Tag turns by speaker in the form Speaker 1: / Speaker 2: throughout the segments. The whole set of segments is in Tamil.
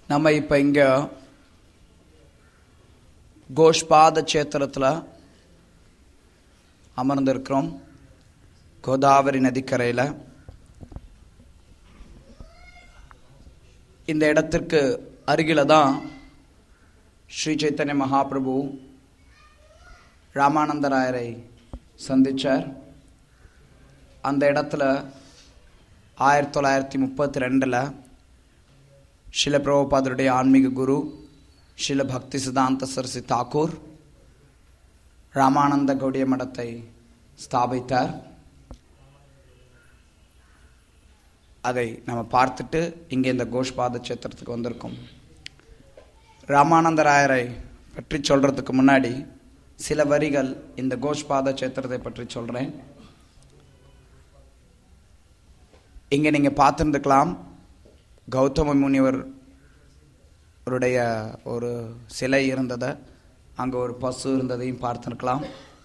Speaker 1: நம்ம இப்போ இங்கே கோஷ்பாத சேத்திரத்தில் அமர்ந்திருக்கிறோம் கோதாவரி நதிக்கரையில் இந்த இடத்திற்கு அருகில தான் ஸ்ரீ சைத்தன்ய மகாபிரபு ராமானந்தராயரை சந்திச்சார் அந்த இடத்துல ஆயிரத்தி தொள்ளாயிரத்தி முப்பத்தி ரெண்டில் ஷில பிரபுபாதருடைய ஆன்மீக குரு ஷில பக்தி சித்தாந்த சரசி தாக்கூர் ராமானந்த கௌடிய மடத்தை ஸ்தாபித்தார் அதை நம்ம பார்த்துட்டு இங்கே இந்த கோஷ்பாத சேத்திரத்துக்கு வந்திருக்கோம் ராமானந்தராயரை பற்றி சொல்றதுக்கு முன்னாடி சில வரிகள் இந்த கோஷ்பாத சேத்திரத்தை பற்றி சொல்றேன் இங்க நீங்க பார்த்துருந்துக்கலாம் கௌதம முனிவர் அவருடைய ஒரு சிலை இருந்ததை அங்க ஒரு பசு இருந்ததையும் பார்த்துருக்கலாம்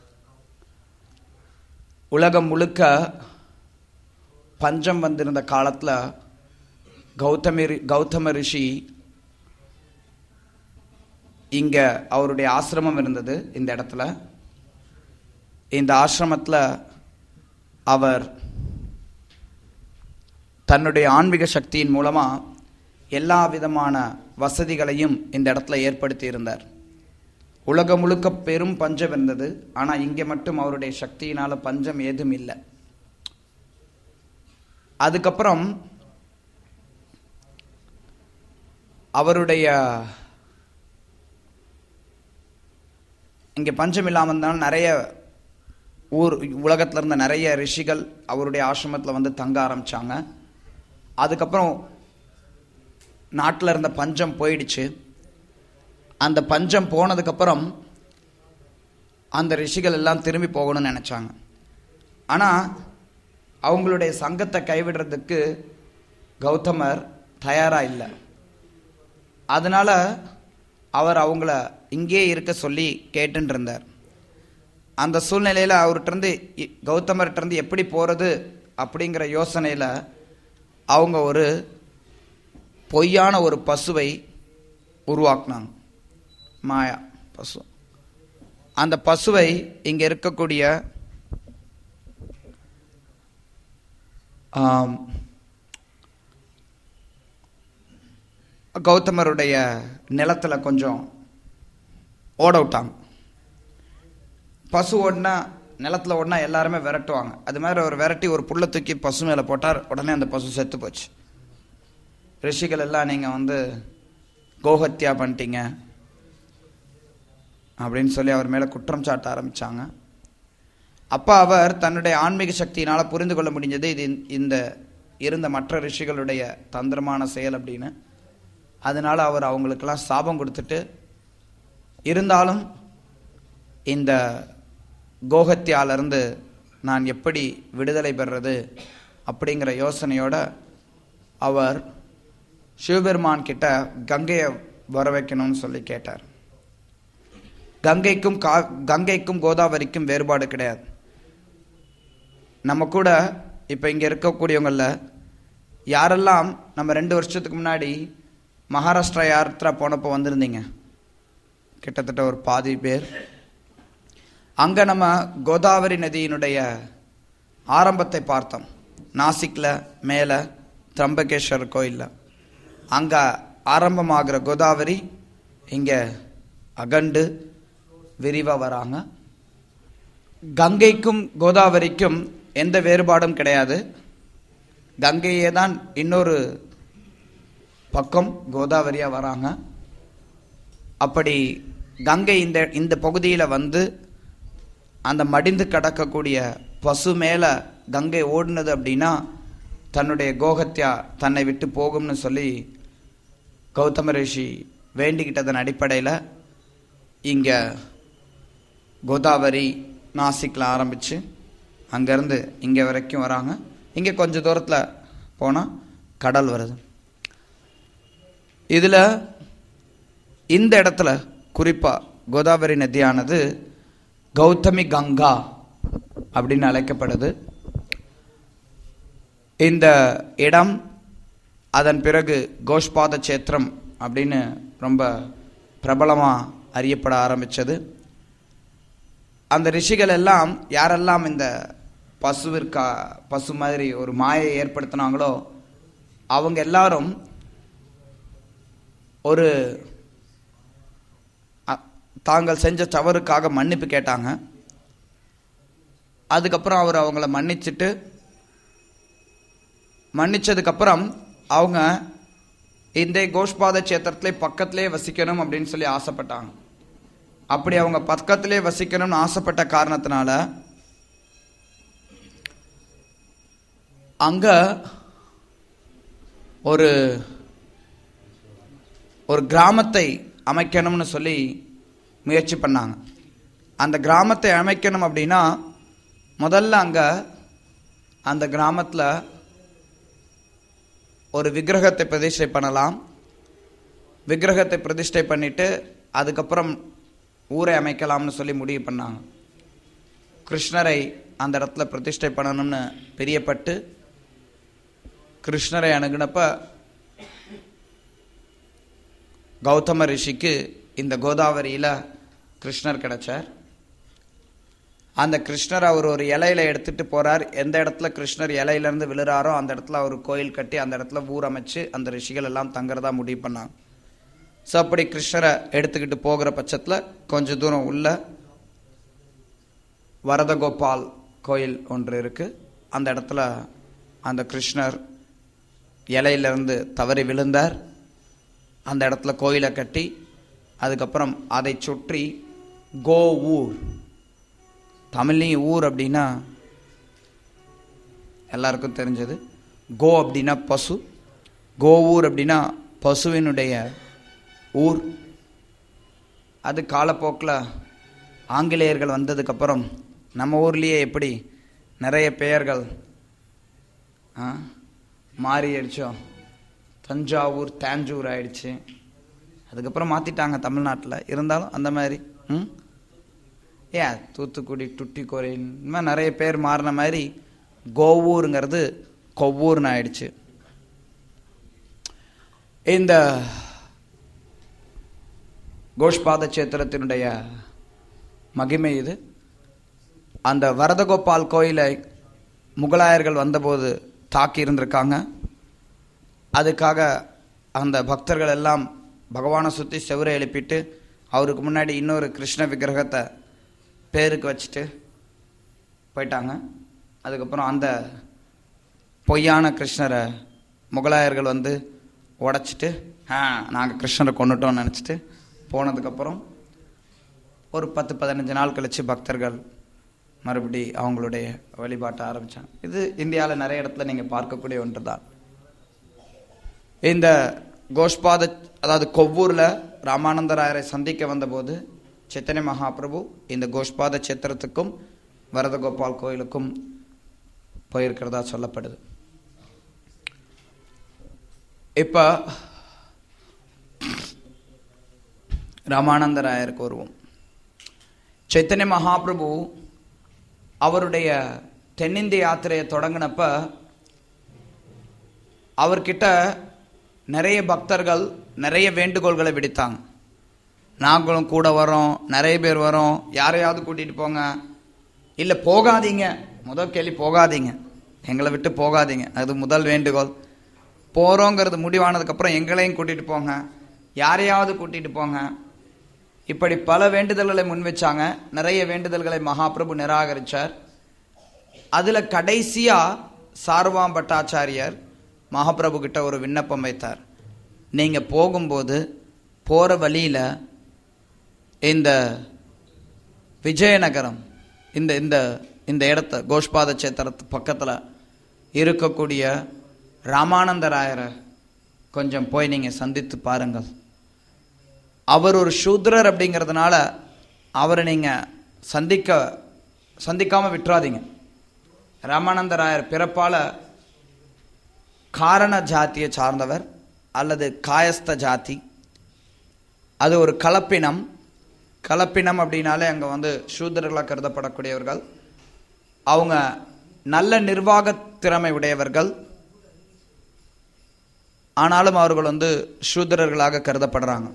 Speaker 1: உலகம் முழுக்க பஞ்சம் வந்திருந்த காலத்துல கௌதமி கௌதம ரிஷி இங்க அவருடைய ஆசிரமம் இருந்தது இந்த இடத்துல இந்த ஆசிரமத்துல அவர் தன்னுடைய ஆன்மீக சக்தியின் மூலமா எல்லா விதமான வசதிகளையும் இந்த இடத்துல ஏற்படுத்தி இருந்தார் உலகம் முழுக்க பெரும் பஞ்சம் இருந்தது ஆனா இங்க மட்டும் அவருடைய சக்தியினால பஞ்சம் ஏதும் இல்லை அதுக்கப்புறம் அவருடைய இங்க பஞ்சம் இல்லாம இருந்தாலும் நிறைய ஊர் உலகத்துல இருந்த நிறைய ரிஷிகள் அவருடைய ஆசிரமத்துல வந்து தங்க ஆரம்பிச்சாங்க அதுக்கப்புறம் நாட்டில் இருந்த பஞ்சம் போயிடுச்சு அந்த பஞ்சம் போனதுக்கப்புறம் அந்த ரிஷிகள் எல்லாம் திரும்பி போகணும்னு நினைச்சாங்க ஆனா அவங்களுடைய சங்கத்தை கைவிடுறதுக்கு கௌதமர் தயாரா இல்லை அதனால அவர் அவங்கள இங்கே இருக்க சொல்லி கேட்டுன்னு இருந்தார் அந்த சூழ்நிலையில் அவர்கிட்ட கௌதமர்கிட்ட இருந்து எப்படி போறது அப்படிங்கிற யோசனையில் அவங்க ஒரு பொய்யான ஒரு பசுவை உருவாக்குனாங்க மாயா பசு அந்த பசுவை இங்க இருக்கக்கூடிய ஆம், கௌதமருடைய நிலத்துல கொஞ்சம் ஓட விட்டாங்க பசு ஓடினா நிலத்துல ஓடினா எல்லாருமே விரட்டுவாங்க அது மாதிரி ஒரு விரட்டி ஒரு புல்லை தூக்கி பசு மேல போட்டார் உடனே அந்த பசு செத்து போச்சு ரிஷிகள் எல்லாம் நீங்க வந்து கோஹத்யா பண்ணிட்டீங்க அப்படின்னு சொல்லி அவர் மேல குற்றம் சாட்ட ஆரம்பிச்சாங்க அப்ப அவர் தன்னுடைய ஆன்மீக சக்தியினால புரிந்து கொள்ள முடிஞ்சது இது இந்த- இந்த இருந்த மற்ற ரிஷிகளுடைய தந்திரமான செயல் அப்படின்னு அதனால அவர் அவங்களுக்கெல்லாம் சாபம் கொடுத்துட்டு இருந்தாலும் இந்த கோஹத்யால இருந்து நான் எப்படி விடுதலை பெறுறது அப்படிங்கிற யோசனையோட அவர் சிவபெருமான் கிட்ட கங்கையை வர வைக்கணும்னு சொல்லி கேட்டார் கங்கைக்கும் கா கங்கைக்கும் கோதாவரிக்கும் வேறுபாடு கிடையாது நம்ம கூட இப்போ இங்கே இருக்கக்கூடியவங்கள யாரெல்லாம் நம்ம ரெண்டு வருஷத்துக்கு முன்னாடி மகாராஷ்டிரா யாத்திரா போனப்போ வந்திருந்தீங்க கிட்டத்தட்ட ஒரு பாதி பேர் அங்கே நம்ம கோதாவரி நதியினுடைய ஆரம்பத்தை பார்த்தோம் நாசிக்ல மேலே திரம்பகேஸ்வரர் கோயிலில் அங்கே ஆரம்பமாகிற கோதாவரி இங்கே அகண்டு விரிவாக வராங்க கங்கைக்கும் கோதாவரிக்கும் எந்த வேறுபாடும் கிடையாது கங்கையே தான் இன்னொரு பக்கம் கோதாவரியா வராங்க அப்படி கங்கை இந்த இந்த பகுதியில் வந்து அந்த மடிந்து கடக்கக்கூடிய பசு மேல கங்கை ஓடுனது அப்படின்னா தன்னுடைய கோகத்யா தன்னை விட்டு போகும்னு சொல்லி கௌதம ரிஷி வேண்டிக்கிட்டதன் அடிப்படையில் இங்க கோதாவரி நாசிக்கில் ஆரம்பிச்சு அங்கேருந்து இங்கே வரைக்கும் வராங்க இங்கே கொஞ்சம் தூரத்தில் போனால் கடல் வருது இதில் இந்த இடத்துல குறிப்பாக கோதாவரி நதியானது கௌதமி கங்கா அப்படின்னு அழைக்கப்படுது இந்த இடம் அதன் பிறகு கோஷ்பாத சேத்திரம் அப்படின்னு ரொம்ப பிரபலமாக அறியப்பட ஆரம்பித்தது அந்த ரிஷிகள் எல்லாம் யாரெல்லாம் இந்த பசுவிற்கா பசு மாதிரி ஒரு மாயை ஏற்படுத்தினாங்களோ அவங்க எல்லாரும் ஒரு அ- தாங்கள் செஞ்ச தவறுக்காக மன்னிப்பு கேட்டாங்க அதுக்கப்புறம் அவர் அவங்கள மன்னிச்சிட்டு மன்னிச்சதுக்கப்புறம் அவங்க இந்த கோஷ்பாத சேத்திரத்திலே பக்கத்திலே வசிக்கணும் அப்படின்னு சொல்லி ஆசைப்பட்டாங்க அப்படி அவங்க பக்கத்திலே வசிக்கணும்னு ஆசைப்பட்ட காரணத்தினால அங்க ஒரு ஒரு கிராமத்தை அமைக்கணும்னு சொல்லி முயற்சி பண்ணாங்க அந்த கிராமத்தை அமைக்கணும் அப்படின்னா முதல்ல அங்க அந்த கிராமத்தில் ஒரு விக்கிரகத்தை பிரதிஷ்டை பண்ணலாம் விக்கிரகத்தை பிரதிஷ்டை பண்ணிட்டு அதுக்கப்புறம் ஊரை அமைக்கலாம்னு சொல்லி முடிவு பண்ணாங்க கிருஷ்ணரை அந்த இடத்துல பிரதிஷ்டை பண்ணணும்னு பிரியப்பட்டு கிருஷ்ணரை அணுகுனப்ப கௌதம ரிஷிக்கு இந்த கோதாவரியில கிருஷ்ணர் கிடைச்சார் அந்த கிருஷ்ணர் அவர் ஒரு இலையில எடுத்துட்டு போறார் எந்த இடத்துல கிருஷ்ணர் இலையில இருந்து விழுறாரோ அந்த இடத்துல அவர் கோயில் கட்டி அந்த இடத்துல ஊர் அமைச்சு அந்த ரிஷிகள் எல்லாம் தங்குறதா முடிவு பண்ணாங்க ஸோ அப்படி கிருஷ்ணரை எடுத்துக்கிட்டு போகிற பட்சத்தில் கொஞ்ச தூரம் உள்ள வரதகோபால் கோயில் ஒன்று இருக்கு அந்த இடத்துல அந்த கிருஷ்ணர் இலையிலிருந்து தவறி விழுந்தார் அந்த இடத்துல கோயிலை கட்டி அதுக்கப்புறம் அதை சுற்றி கோ ஊர் தமிழ்லையும் ஊர் அப்படின்னா எல்லாருக்கும் தெரிஞ்சது கோ அப்படின்னா பசு கோ ஊர் அப்படின்னா பசுவினுடைய ஊர் அது காலப்போக்கில் ஆங்கிலேயர்கள் வந்ததுக்கப்புறம் நம்ம ஊர்லேயே எப்படி நிறைய பெயர்கள் ஆ, மாறிடுச்சோ தஞ்சாவூர் தேஞ்சூர் ஆயிடுச்சு அதுக்கப்புறம் மாற்றிட்டாங்க தமிழ்நாட்டில் இருந்தாலும் அந்த மாதிரி ம் ஏன் தூத்துக்குடி டுட்டிக்கோரின் இந்த மாதிரி நிறைய பேர் மாறின மாதிரி கோவூருங்கிறது கொவ்வூர்னு ஆயிடுச்சு இந்த கோஷ்பாத சேத்திரத்தினுடைய மகிமை இது அந்த வரதகோபால் கோயிலை முகலாயர்கள் வந்தபோது தாக்கி இருந்திருக்காங்க அதுக்காக அந்த பக்தர்கள் எல்லாம் பகவானை சுற்றி செவரை எழுப்பிட்டு அவருக்கு முன்னாடி இன்னொரு கிருஷ்ண விக்கிரகத்தை பேருக்கு வச்சுட்டு போயிட்டாங்க அதுக்கப்புறம் அந்த பொய்யான கிருஷ்ணரை முகலாயர்கள் வந்து உடைச்சிட்டு ஆ நாங்கள் கிருஷ்ணரை கொண்டுட்டோம்னு நினச்சிட்டு போனதுக்கப்புறம் ஒரு பத்து பதினஞ்சு நாள் கழித்து பக்தர்கள் மறுபடி அவங்களுடைய வழிபாட்டை ஆரம்பித்தாங்க இது இந்தியாவில் நிறைய இடத்துல நீங்கள் பார்க்கக்கூடிய ஒன்று தான் இந்த கோஷ்பாத அதாவது கொவ்வூரில் ராமானந்தராயரை சந்திக்க வந்தபோது சித்தனை மகாபிரபு இந்த கோஷ்பாத சித்திரத்துக்கும் வரதகோபால் கோயிலுக்கும் போயிருக்கிறதா சொல்லப்படுது இப்போ ராமானந்தராயருக்கு வருவோம் சைத்தன்ய மகாபிரபு அவருடைய தென்னிந்திய யாத்திரையை தொடங்கினப்ப அவர்கிட்ட நிறைய பக்தர்கள் நிறைய வேண்டுகோள்களை விடுத்தாங்க நாங்களும் கூட வரோம் நிறைய பேர் வரோம் யாரையாவது கூட்டிட்டு போங்க இல்லை போகாதீங்க முதல் கேள்வி போகாதீங்க எங்களை விட்டு போகாதீங்க அது முதல் வேண்டுகோள் போகிறோங்கிறது முடிவானதுக்கப்புறம் எங்களையும் கூட்டிட்டு போங்க யாரையாவது கூட்டிட்டு போங்க இப்படி பல வேண்டுதல்களை முன் வச்சாங்க நிறைய வேண்டுதல்களை மகாபிரபு நிராகரிச்சார் அதுல கடைசியா சார்வாம் பட்டாச்சாரியர் மகாபிரபு கிட்ட ஒரு விண்ணப்பம் வைத்தார் நீங்க போகும்போது போற வழியில இந்த விஜயநகரம் இந்த இந்த இந்த இடத்த கோஷ்பாத சேத்திரத்து பக்கத்துல இருக்கக்கூடிய ராமானந்தராயரை கொஞ்சம் போய் நீங்க சந்தித்து பாருங்கள் அவர் ஒரு சூத்ரர் அப்படிங்கிறதுனால அவரை நீங்க சந்திக்க சந்திக்காம விட்டுறாதீங்க ராமானந்தராயர் பிறப்பால காரண ஜாத்தியை சார்ந்தவர் அல்லது காயஸ்த ஜாதி அது ஒரு கலப்பினம் கலப்பினம் அப்படின்னாலே அங்கே வந்து சூத்திரர்களாக கருதப்படக்கூடியவர்கள் அவங்க நல்ல நிர்வாக திறமை உடையவர்கள் ஆனாலும் அவர்கள் வந்து சூத்திரர்களாக கருதப்படுறாங்க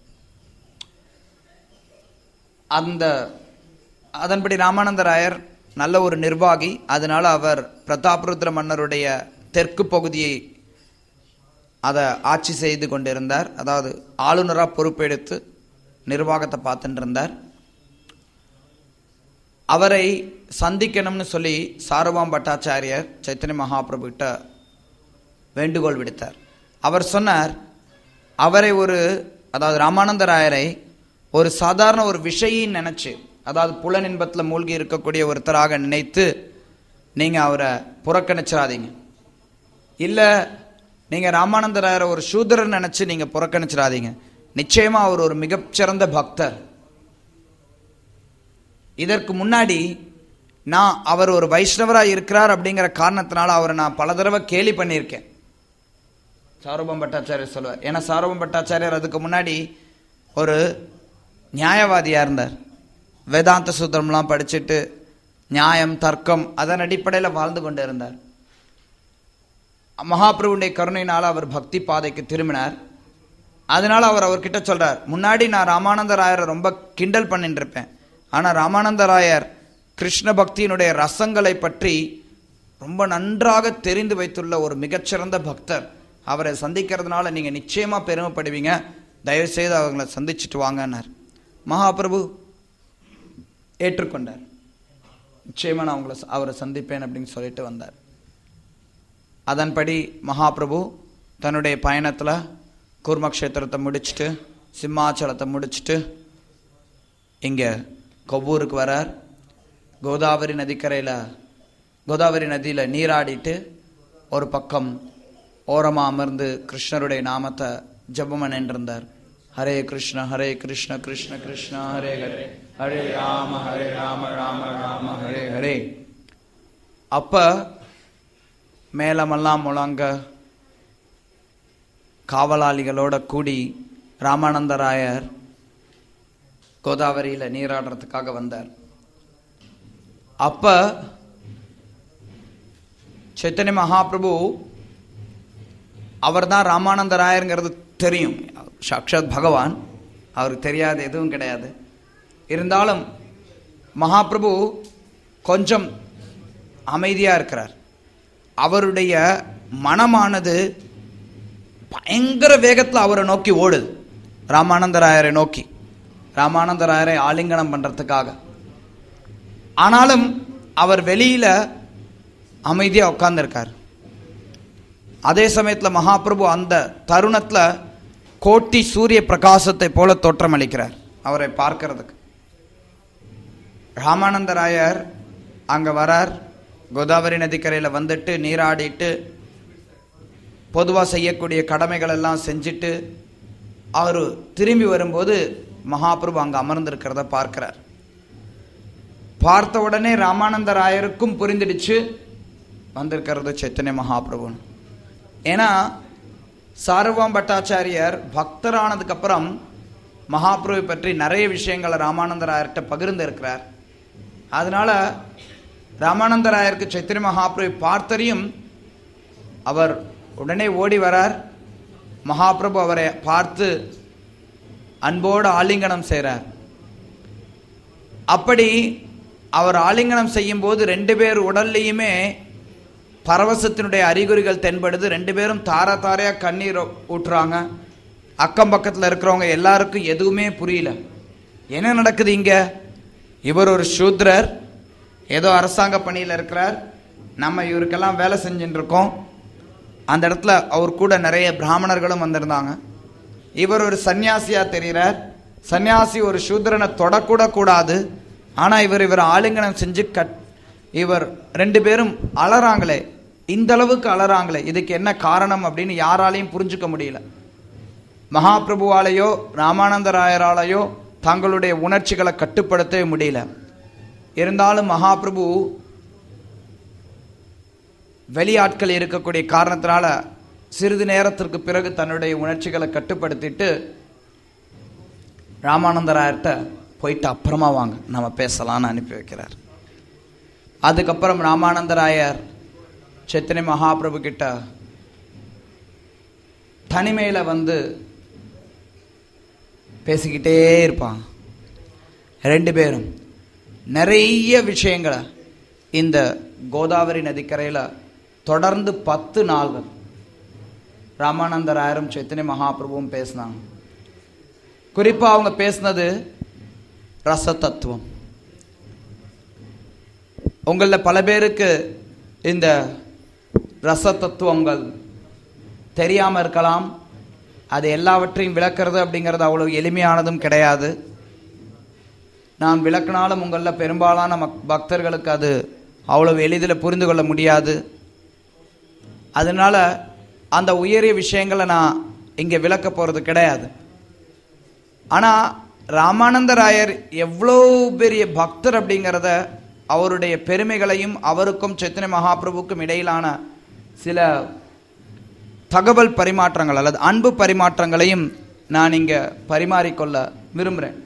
Speaker 1: அந்த அதன்படி ராமானந்தராயர் நல்ல ஒரு நிர்வாகி அதனால அவர் பிரதாபருத்ர மன்னருடைய தெற்கு பகுதியை அதை ஆட்சி செய்து கொண்டிருந்தார் அதாவது ஆளுநராக பொறுப்பெடுத்து நிர்வாகத்தை பார்த்துட்டு இருந்தார் அவரை சந்திக்கணும்னு சொல்லி சாரவாம் பட்டாச்சாரியர் சைத்தன்ய மகாபிரபு கிட்ட வேண்டுகோள் விடுத்தார் அவர் சொன்னார் அவரை ஒரு அதாவது ராமானந்தராயரை ஒரு சாதாரண ஒரு விஷயின்னு நினைச்சு அதாவது புலன் இன்பத்தில் மூழ்கி இருக்கக்கூடிய ஒருத்தராக நினைத்து நீங்க அவரை புறக்கணிச்சிடாதீங்க இல்ல நீங்க ராமானந்தராயரை ஒரு சூதரன் நினைச்சு நீங்க புறக்கணிச்சிடாதீங்க நிச்சயமா அவர் ஒரு மிகச்சிறந்த பக்தர் இதற்கு முன்னாடி நான் அவர் ஒரு வைஷ்ணவராக இருக்கிறார் அப்படிங்கிற காரணத்தினால அவரை நான் பல தடவை கேலி பண்ணியிருக்கேன் சாரூபம் பட்டாச்சாரியர் சொல்லுவார் ஏன்னா சாரூபம் பட்டாச்சாரியர் அதுக்கு முன்னாடி ஒரு நியாயவாதியா இருந்தார் வேதாந்த சூத்திரம்லாம் படிச்சுட்டு நியாயம் தர்க்கம் அதன் அடிப்படையில் வாழ்ந்து கொண்டு இருந்தார் மகாபிரபுடைய கருணையினால் அவர் பக்தி பாதைக்கு திரும்பினார் அதனால அவர் அவர்கிட்ட சொல்றார் முன்னாடி நான் ராமானந்தராயரை ரொம்ப கிண்டல் பண்ணிட்டு இருப்பேன் ஆனா ராமானந்தராயர் கிருஷ்ண பக்தியினுடைய ரசங்களை பற்றி ரொம்ப நன்றாக தெரிந்து வைத்துள்ள ஒரு மிகச்சிறந்த பக்தர் அவரை சந்திக்கிறதுனால நீங்க நிச்சயமா பெருமைப்படுவீங்க தயவு செய்து அவங்களை சந்திச்சுட்டு வாங்கன்னார் மகாபிரபு ஏற்றுக்கொண்டார் நிச்சயமா நான் உங்களை ச- அவரை சந்திப்பேன் அப்படின்னு சொல்லிட்டு வந்தார் அதன்படி மகாபிரபு தன்னுடைய பயணத்துல கூர்மக்ஷேத்திரத்தை முடிச்சுட்டு சிம்மாச்சலத்தை முடிச்சுட்டு இங்க கொவ்வூருக்கு வரார் கோதாவரி நதிக்கரையில கோதாவரி நதியில நீராடிட்டு ஒரு பக்கம் ஓரமா அமர்ந்து கிருஷ்ணருடைய நாமத்தை ஜபம் பண்ணிருந்தார் ஹரே கிருஷ்ண ஹரே கிருஷ்ண கிருஷ்ண கிருஷ்ண ஹரே ஹரே ஹரே ராம ஹரே ராம ராம ராம ஹரே ஹரே அப்ப மேலமெல்லாம் முழங்க காவலாளிகளோட கூடி ராமானந்தராயர் கோதாவரியில நீராடுறதுக்காக வந்தார் அப்ப சைத்தன்ய மகாபிரபு அவர்தான் ராமானந்தராயருங்கிறது தெரியும் சாக்ஷாத் பகவான் அவருக்கு தெரியாத எதுவும் கிடையாது இருந்தாலும் மகாபிரபு கொஞ்சம் அமைதியா இருக்கிறார் அவருடைய மனமானது பயங்கர வேகத்தில் அவரை நோக்கி ஓடுது ராமானந்தராயரை நோக்கி ராமானந்தராயரை ஆலிங்கனம் பண்றதுக்காக ஆனாலும் அவர் வெளியில அமைதியா உட்கார்ந்திருக்கார் அதே சமயத்துல மகாபிரபு அந்த தருணத்துல கோட்டி சூரிய பிரகாசத்தை போல தோற்றமளிக்கிறார் அவரை பார்க்கிறதுக்கு ராமானந்தராயர் அங்க வரார் கோதாவரி நதிக்கரையில வந்துட்டு நீராடிட்டு பொதுவா செய்யக்கூடிய கடமைகள் எல்லாம் செஞ்சுட்டு அவர் திரும்பி வரும்போது மகாபிரபு அங்க அமர்ந்திருக்கிறத பார்க்கிறார் பார்த்த உடனே ராமானந்தராயருக்கும் புரிந்துடுச்சு வந்திருக்கிறது சைத்தன்ய மகாபிரபுன்னு ஏன்னா சாரவாம் பட்டாச்சாரியர் பக்தரானதுக்கு அப்புறம் மகாபிரபு பற்றி நிறைய விஷயங்களை ராமானந்தராயர்கிட்ட பகிர்ந்து இருக்கிறார் அதனால ராமானந்தராயருக்கு சைத்தன்ய மகாபிரபு பார்த்தறியும் அவர் உடனே ஓடி வரார் மகாபிரபு அவரை பார்த்து அன்போடு ஆலிங்கனம் செய்கிறார் அப்படி அவர் ஆலிங்கனம் செய்யும் போது ரெண்டு பேர் உடல்லையுமே பரவசத்தினுடைய அறிகுறிகள் தென்படுது ரெண்டு பேரும் தார தாரையா கண்ணீர் ஊற்றுறாங்க அக்கம் பக்கத்தில் இருக்கிறவங்க எல்லாருக்கும் எதுவுமே புரியல என்ன நடக்குது இங்க இவர் ஒரு சூத்ரர் ஏதோ அரசாங்க பணியில் இருக்கிறார் நம்ம இவருக்கெல்லாம் வேலை செஞ்சுட்டு இருக்கோம் அந்த இடத்துல அவர் கூட நிறைய பிராமணர்களும் வந்திருந்தாங்க இவர் ஒரு சன்னியாசியா தெரிகிறார் சன்னியாசி ஒரு சூத்திரனை தொடக்கூட கூடாது ஆனா இவர் இவர் ஆலிங்கனம் செஞ்சு கட் இவர் ரெண்டு பேரும் அலறாங்களே இந்த அளவுக்கு அலறாங்களே இதுக்கு என்ன காரணம் அப்படின்னு யாராலையும் புரிஞ்சுக்க முடியல மகாபிரபுவாலேயோ ராமானந்தராயராலேயோ தங்களுடைய உணர்ச்சிகளை கட்டுப்படுத்தவே முடியல இருந்தாலும் மகாபிரபு வெளியாட்கள் இருக்கக்கூடிய காரணத்தினால சிறிது நேரத்திற்கு பிறகு தன்னுடைய உணர்ச்சிகளை கட்டுப்படுத்திட்டு ராமானந்தராயர்கிட்ட போயிட்டு அப்புறமா வாங்க நம்ம பேசலாம்னு அனுப்பி வைக்கிறார் அதுக்கப்புறம் ராமானந்தராயர் சைத்தன்ய மகாபிரபு கிட்ட தனிமையில வந்து பேசிக்கிட்டே இருப்பாங்க ரெண்டு பேரும் நிறைய விஷயங்களை இந்த கோதாவரி நதிக்கரையில் தொடர்ந்து பத்து நாள்கள் ராமானந்தராயரும் சைத்தன்ய மகாபிரபுவும் பேசினாங்க குறிப்பா அவங்க பேசினது ரச தத்துவம் உங்களில் பல பேருக்கு இந்த ரச தத்துவங்கள் தெரியாம இருக்கலாம் அது எல்லாவற்றையும் விளக்குறது அப்படிங்கிறது அவ்வளவு எளிமையானதும் கிடையாது நான் விளக்கினாலும் உங்களில் பெரும்பாலான மக் பக்தர்களுக்கு அது அவ்வளவு எளிதில் புரிந்து கொள்ள முடியாது அதனால அந்த உயரிய விஷயங்களை நான் இங்கே விளக்க போகிறது கிடையாது ஆனால் ராமானந்தராயர் எவ்வளோ பெரிய பக்தர் அப்படிங்கிறத அவருடைய பெருமைகளையும் அவருக்கும் சைத்தன்ய மகாபிரபுக்கும் இடையிலான சில தகவல் பரிமாற்றங்கள் அல்லது அன்பு பரிமாற்றங்களையும் நான் இங்கே பரிமாறிக்கொள்ள விரும்புகிறேன்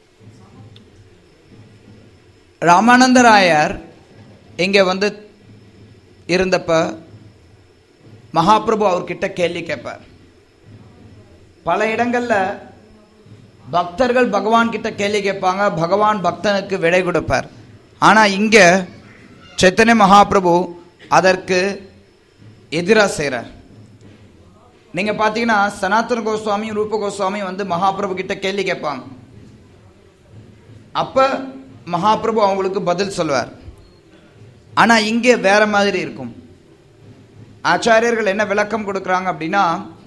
Speaker 1: ராமானந்தராயர் இங்கே வந்து இருந்தப்ப மகாபிரபு அவர்கிட்ட கேள்வி கேட்பார் பல இடங்கள்ல பக்தர்கள் பகவான் கிட்ட கேள்வி கேட்பாங்க பகவான் பக்தனுக்கு விடை கொடுப்பார் ஆனா இங்க சைத்தன்ய மகாபிரபு அதற்கு எதிராக செய்கிறார் நீங்க பாத்தீங்கன்னா சனாதன கோஸ்வாமியும் ரூப கோஸ்வாமியும் வந்து மகாபிரபு கிட்ட கேள்வி கேட்பாங்க அப்ப மகாபிரபு அவங்களுக்கு பதில் சொல்வார் ஆனா இங்கே வேற மாதிரி இருக்கும் ஆச்சாரியர்கள் என்ன விளக்கம் கொடுக்குறாங்க அப்படின்னா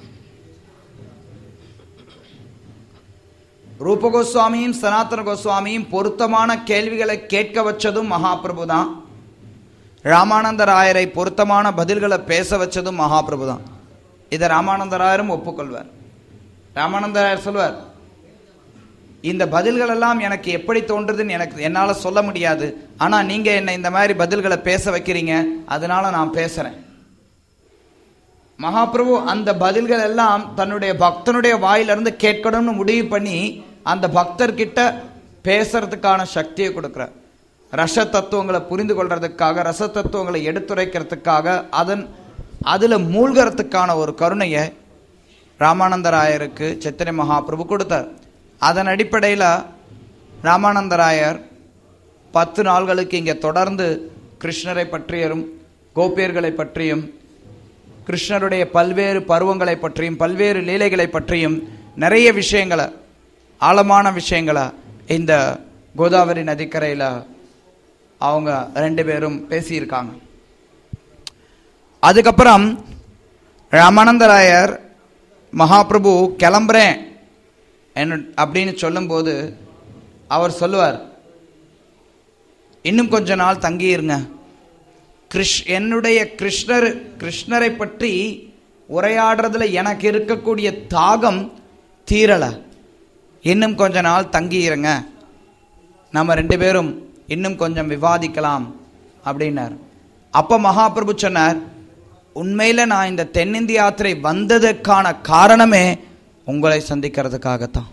Speaker 1: ரூப கோஸ்வாமியும் சனாதன கோஸ்வாமியும் பொருத்தமான கேள்விகளை கேட்க வச்சதும் மகாபிரபு தான் ராமானந்த ராயரை பொருத்தமான பதில்களை பேச வச்சதும் மகாபிரபு தான் இதை ராமானந்தராயரும் ஒப்புக்கொள்வார் ராமானந்தராயர் சொல்வார் இந்த பதில்கள் எல்லாம் எனக்கு எப்படி தோன்றுதுன்னு எனக்கு என்னால் சொல்ல முடியாது ஆனால் நீங்கள் என்னை இந்த மாதிரி பதில்களை பேச வைக்கிறீங்க அதனால நான் பேசுகிறேன் மகாபிரபு அந்த பதில்கள் எல்லாம் தன்னுடைய பக்தனுடைய வாயிலிருந்து கேட்கணும்னு முடிவு பண்ணி அந்த பக்தர்கிட்ட பேசுறதுக்கான சக்தியை கொடுக்குறார் ரச தத்துவங்களை புரிந்து கொள்றதுக்காக ரச தத்துவங்களை எடுத்துரைக்கிறதுக்காக அதன் அதில் மூழ்கிறதுக்கான ஒரு கருணையை ராமானந்தராயருக்கு சித்திரை மகாபிரபு கொடுத்தார் அதன் அடிப்படையில் ராமானந்தராயர் பத்து நாள்களுக்கு இங்கே தொடர்ந்து கிருஷ்ணரை பற்றியும் கோபியர்களை பற்றியும் கிருஷ்ணருடைய பல்வேறு பருவங்களை பற்றியும் பல்வேறு லீலைகளை பற்றியும் நிறைய விஷயங்களை ஆழமான விஷயங்களை இந்த கோதாவரி நதிக்கரையில் அவங்க ரெண்டு பேரும் பேசியிருக்காங்க அதுக்கப்புறம் ராமானந்தராயர் மகாபிரபு கிளம்புறேன் என்ன அப்படின்னு சொல்லும்போது அவர் சொல்லுவார் இன்னும் கொஞ்ச நாள் தங்கியிருங்க கிருஷ் என்னுடைய கிருஷ்ணர் கிருஷ்ணரை பற்றி உரையாடுறதுல எனக்கு இருக்கக்கூடிய தாகம் தீரலை இன்னும் கொஞ்ச நாள் தங்கியிருங்க நம்ம ரெண்டு பேரும் இன்னும் கொஞ்சம் விவாதிக்கலாம் அப்படின்னார் அப்போ மகாபிரபு சொன்னார் உண்மையில் நான் இந்த தென்னிந்திய யாத்திரை வந்ததற்கான காரணமே உங்களை சந்திக்கிறதுக்காகத்தான்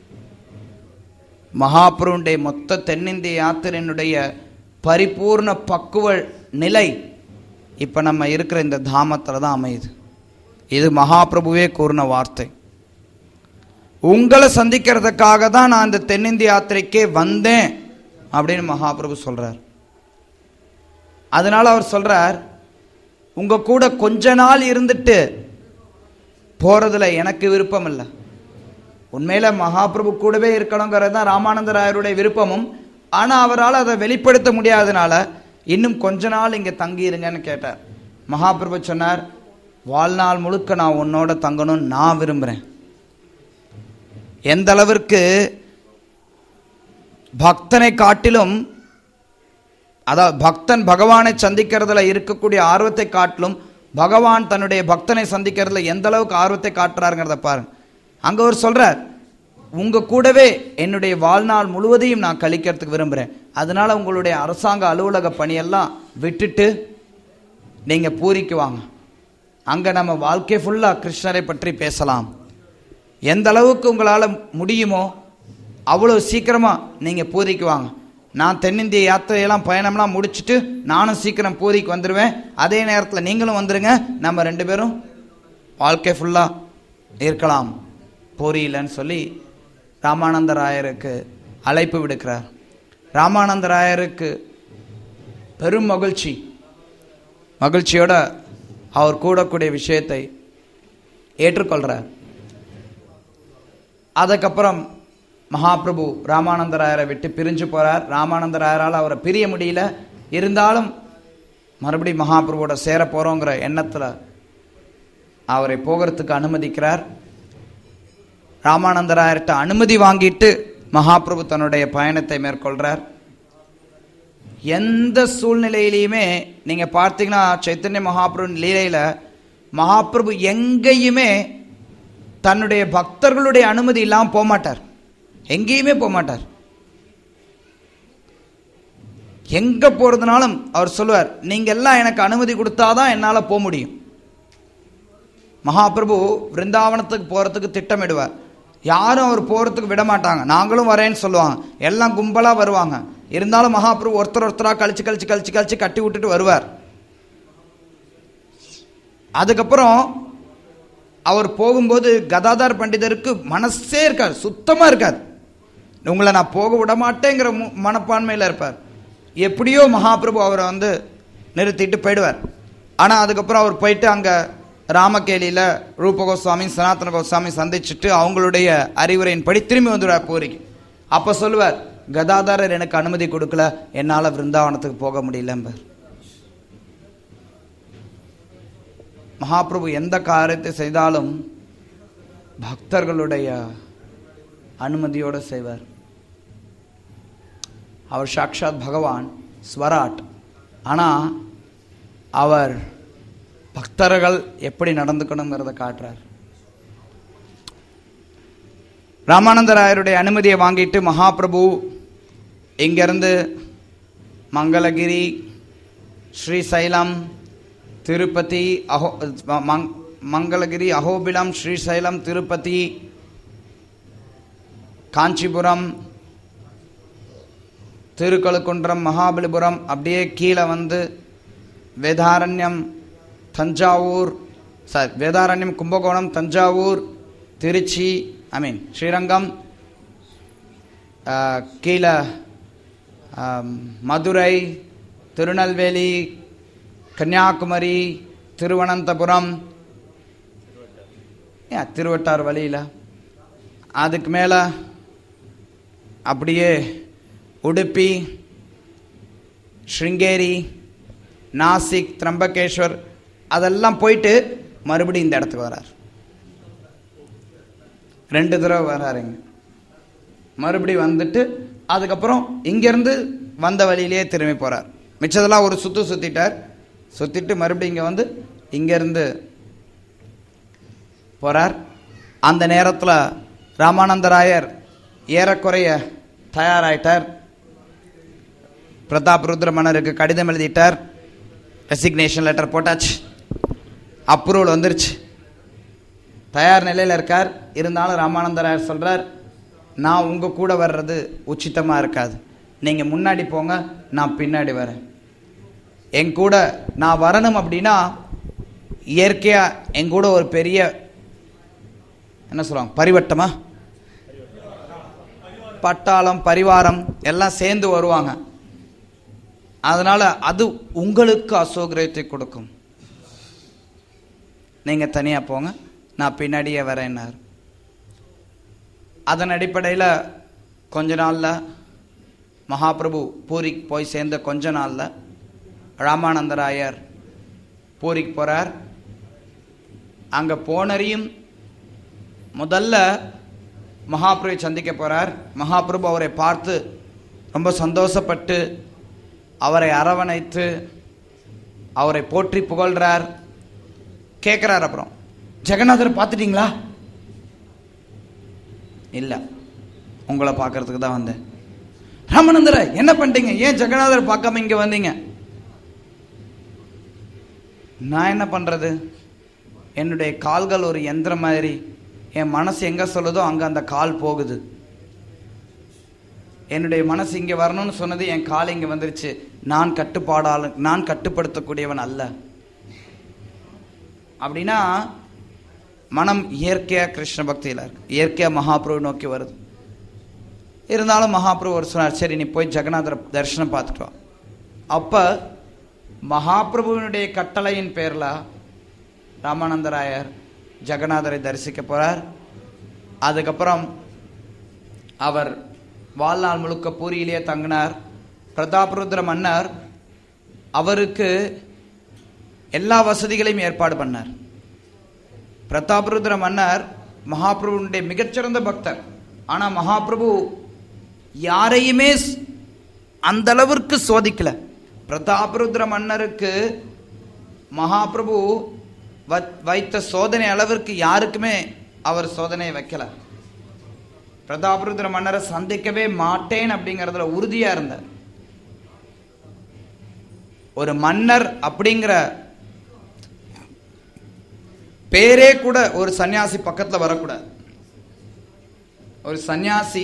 Speaker 1: மகாபிரபுடைய மொத்த தென்னிந்திய யாத்திரையினுடைய பரிபூர்ண பக்குவ நிலை இப்போ நம்ம இருக்கிற இந்த தாமத்தில் தான் அமையுது இது மகாபிரபுவே கூறின வார்த்தை உங்களை சந்திக்கிறதுக்காக தான் நான் இந்த தென்னிந்திய யாத்திரைக்கே வந்தேன் அப்படின்னு மகாபிரபு சொல்றார் அதனால அவர் சொல்றார் உங்க கூட கொஞ்ச நாள் இருந்துட்டு போறதுல எனக்கு விருப்பம் இல்லை உண்மையில மகாபிரபு கூடவே இருக்கணுங்கிறது தான் ராமானந்தராயருடைய விருப்பமும் ஆனா அவரால் அதை வெளிப்படுத்த முடியாதனால இன்னும் கொஞ்ச நாள் இங்க தங்கி இருங்கன்னு கேட்டார் மகாபிரபு சொன்னார் வாழ்நாள் முழுக்க நான் உன்னோட தங்கணும்னு நான் விரும்புறேன் எந்த அளவிற்கு பக்தனை காட்டிலும் அதாவது பக்தன் பகவானை சந்திக்கிறதுல இருக்கக்கூடிய ஆர்வத்தை காட்டிலும் பகவான் தன்னுடைய பக்தனை சந்திக்கிறதுல எந்த அளவுக்கு ஆர்வத்தை காட்டுறாருங்கிறத பாருங்க அங்க அவர் சொல்றார் உங்க கூடவே என்னுடைய வாழ்நாள் முழுவதையும் நான் கழிக்கிறதுக்கு விரும்புறேன் அதனால உங்களுடைய அரசாங்க அலுவலக பணியெல்லாம் விட்டுட்டு நீங்க பூரிக்கு வாங்க அங்க நம்ம வாழ்க்கை ஃபுல்லா கிருஷ்ணரை பற்றி பேசலாம் எந்த அளவுக்கு உங்களால் முடியுமோ அவ்வளோ சீக்கிரமா நீங்க பூரிக்கு வாங்க நான் தென்னிந்திய யாத்திரையெல்லாம் பயணம்லாம் முடிச்சுட்டு நானும் சீக்கிரம் பூரிக்கு வந்துடுவேன் அதே நேரத்தில் நீங்களும் வந்துருங்க நம்ம ரெண்டு பேரும் வாழ்க்கை ஃபுல்லாக இருக்கலாம் பூரியிலன்னு சொல்லி ராமானந்தராயருக்கு அழைப்பு விடுக்கிறார் ராமானந்தராயருக்கு பெரும் மகிழ்ச்சி மகிழ்ச்சியோட அவர் கூடக்கூடிய விஷயத்தை ஏற்றுக்கொள்றார் அதுக்கப்புறம் மகாபிரபு ராமானந்தராயரை விட்டு பிரிஞ்சு போறார் ராமானந்தராயரால் அவரை பிரிய முடியல இருந்தாலும் மறுபடியும் மகாபிரபுவோட சேர போறோங்கிற எண்ணத்துல அவரை போகிறதுக்கு அனுமதிக்கிறார் ராமானந்தராயர்கிட்ட அனுமதி வாங்கிட்டு மகாபிரபு தன்னுடைய பயணத்தை மேற்கொள்றார் எந்த சூழ்நிலையிலையுமே நீங்க பார்த்தீங்கன்னா சைத்தன்ய மகாபிரபு லீலையில மகாபிரபு எங்கேயுமே தன்னுடைய பக்தர்களுடைய அனுமதி இல்லாமல் போக மாட்டார் எங்கேயுமே போக மாட்டார் எங்க போறதுனாலும் அவர் சொல்லுவார் நீங்க எல்லாம் எனக்கு அனுமதி கொடுத்தாதான் என்னால போக முடியும் மகாபிரபு விருந்தாவனத்துக்கு போறதுக்கு திட்டமிடுவார் யாரும் அவர் போறதுக்கு விட மாட்டாங்க நாங்களும் வரேன்னு சொல்லுவாங்க எல்லாம் கும்பலா வருவாங்க இருந்தாலும் மகாபிரபு ஒருத்தர் ஒருத்தரா கழிச்சு கழிச்சு கழிச்சு கழிச்சு கட்டி விட்டுட்டு வருவார் அதுக்கப்புறம் அவர் போகும்போது கதாதார் பண்டிதருக்கு மனசே இருக்காது சுத்தமா இருக்காது உங்களை நான் போக விட மாட்டேங்கிற மு- மனப்பான்மையில இருப்பார் எப்படியோ மகாபிரபு அவரை வந்து நிறுத்திட்டு போயிடுவார் ஆனா அதுக்கப்புறம் அவர் போயிட்டு அங்க ராமகேலியில ரூப கோஸ்வாமி சனாதன கோஸ்வாமி சந்திச்சுட்டு அவங்களுடைய அறிவுரையின்படி திரும்பி வந்துடுவார் பூரிக்கு அப்ப சொல்லுவார் கதாதாரர் எனக்கு அனுமதி கொடுக்கல என்னால விருந்தாவனத்துக்கு போக முடியலம்பார் மகாபிரபு எந்த காரியத்தை செய்தாலும் பக்தர்களுடைய அனுமதியோடு செய்வார் அவர் சாக்ஷாத் பகவான் ஸ்வராட் ஆனா அவர் பக்தர்கள் எப்படி நடந்துக்கணுங்கிறத காட்டுறார் ராமானந்தராயருடைய அனுமதியை வாங்கிட்டு மகாபிரபு இங்கிருந்து மங்களகிரி ஸ்ரீசைலம் திருப்பதி அஹோ மங்- மங்களகிரி அஹோபிலம் ஸ்ரீசைலம் திருப்பதி காஞ்சிபுரம் திருக்கழுக்குன்றம் மகாபலிபுரம் அப்படியே கீழே வந்து Vedaranyam Thanjavur sorry Vedaranyam Kumbakonam Thanjavur Trichy I mean Srirangam ஆஹ், கீழே ஆம், மதுரை திருநெல்வேலி கன்னியாகுமரி திருவனந்தபுரம் ஏன் திருவட்டார் வழியில் அதுக்கு மேலே அப்படியே உடுப்பி ஸ்ருங்கேரி நாசிக் திரம்பகேஸ்வர் அதெல்லாம் போயிட்டு மறுபடியும் இந்த இடத்துக்கு வரார் ரெண்டு தடவை வராருங்க மறுபடியும் வந்துட்டு அதுக்கப்புறம் இங்கேருந்து வந்த வழியிலேயே திரும்பி போகிறார் மிச்சதெல்லாம் ஒரு சுற்று சுற்றிட்டார் சுற்றிட்டு மறுபடியும் இங்கே வந்து இங்கேருந்து போகிறார் அந்த நேரத்தில் ராமானந்தராயர் ஏறக்குறைய தயாராயிட்டார் பிரதாப் ருத்ர மன்னருக்கு கடிதம் எழுதிட்டார் ரெசிக்னேஷன் லெட்டர் போட்டாச்சு அப்ரூவல் வந்துருச்சு தயார் நிலையில் இருக்கார் இருந்தாலும் ராமானந்தராயர் சொல்றார் நான் உங்க கூட வர்றது உச்சிதமா இருக்காது நீங்க முன்னாடி போங்க நான் பின்னாடி வரேன் என் கூட நான் வரணும் அப்படின்னா இயற்கையா என் கூட ஒரு பெரிய என்ன சொல்லுவாங்க பரிவட்டமா பட்டாளம் பரிவாரம் எல்லாம் சேர்ந்து வருவாங்க அதனால அது உங்களுக்கு அசௌகரியத்தை கொடுக்கும் நீங்க தனியா போங்க நான் பின்னாடியே வரேன்னார் அதன் அடிப்படையில் கொஞ்ச நாள்ல மகாபிரபு பூரிக்கு போய் சேர்ந்த கொஞ்ச நாள்ல ராமானந்தராயர் பூரிக்கு போறார் அங்க போனரையும் முதல்ல மகாபிரபுவை சந்திக்க போறார் மகாபிரபு அவரை பார்த்து ரொம்ப சந்தோஷப்பட்டு அவரை அரவணைத்து அவரை போற்றி புகழ்றார் கேட்குறார் அப்புறம் ஜெகநாதர் பார்த்துட்டீங்களா இல்லை உங்களை பார்க்கறதுக்கு தான் வந்தேன் ராமநந்தர என்ன பண்ணிட்டீங்க ஏன் ஜெகநாதர் பார்க்காம இங்க வந்தீங்க நான் என்ன பண்றது என்னுடைய கால்கள் ஒரு எந்திரம் மாதிரி என் மனசு எங்க சொல்லுதோ அங்க அந்த கால் போகுது என்னுடைய மனசு இங்க வரணும்னு சொன்னது என் கால் இங்க வந்துருச்சு நான் கட்டுப்பாடாள நான் கட்டுப்படுத்தக்கூடியவன் அல்ல அப்படின்னா மனம் இயற்கையாக கிருஷ்ண பக்தியில் இருக்கு இயற்கையாக மகாபிரபு நோக்கி வருது இருந்தாலும் மகாபிரபு ஒரு சொன்னார் சரி நீ போய் ஜெகநாதரை தரிசனம் பார்த்துட்டு வா அப்போ மகாபிரபுவினுடைய கட்டளையின் பேரில் ராமானந்தராயர் ஜெகநாதரை தரிசிக்க போகிறார் அதுக்கப்புறம் அவர் வாழ்நாள் முழுக்க பூரியிலேயே தங்கினார் பிரதாபருத்ர மன்னர் அவருக்கு எல்லா வசதிகளையும் ஏற்பாடு பண்ணார் பிரதாபருத்ர மன்னர் மகாபிரபுனுடைய மிகச்சிறந்த பக்தர் ஆனா மகாபிரபு யாரையுமே ஸ்- அந்த அளவிற்கு சோதிக்கல பிரதாபருத்ர மன்னருக்கு மகாபிரபு வ- வைத்த சோதனை அளவிற்கு யாருக்குமே அவர் சோதனை வைக்கல பிரதாபருத்ர மன்னரை சந்திக்கவே மாட்டேன் அப்படிங்கறதுல உறுதியா இருந்தார் ஒரு மன்னர் அப்படிங்கிற பேரே கூட ஒரு சன்னியாசி பக்கத்துல வரக்கூடாது ஒரு சன்னியாசி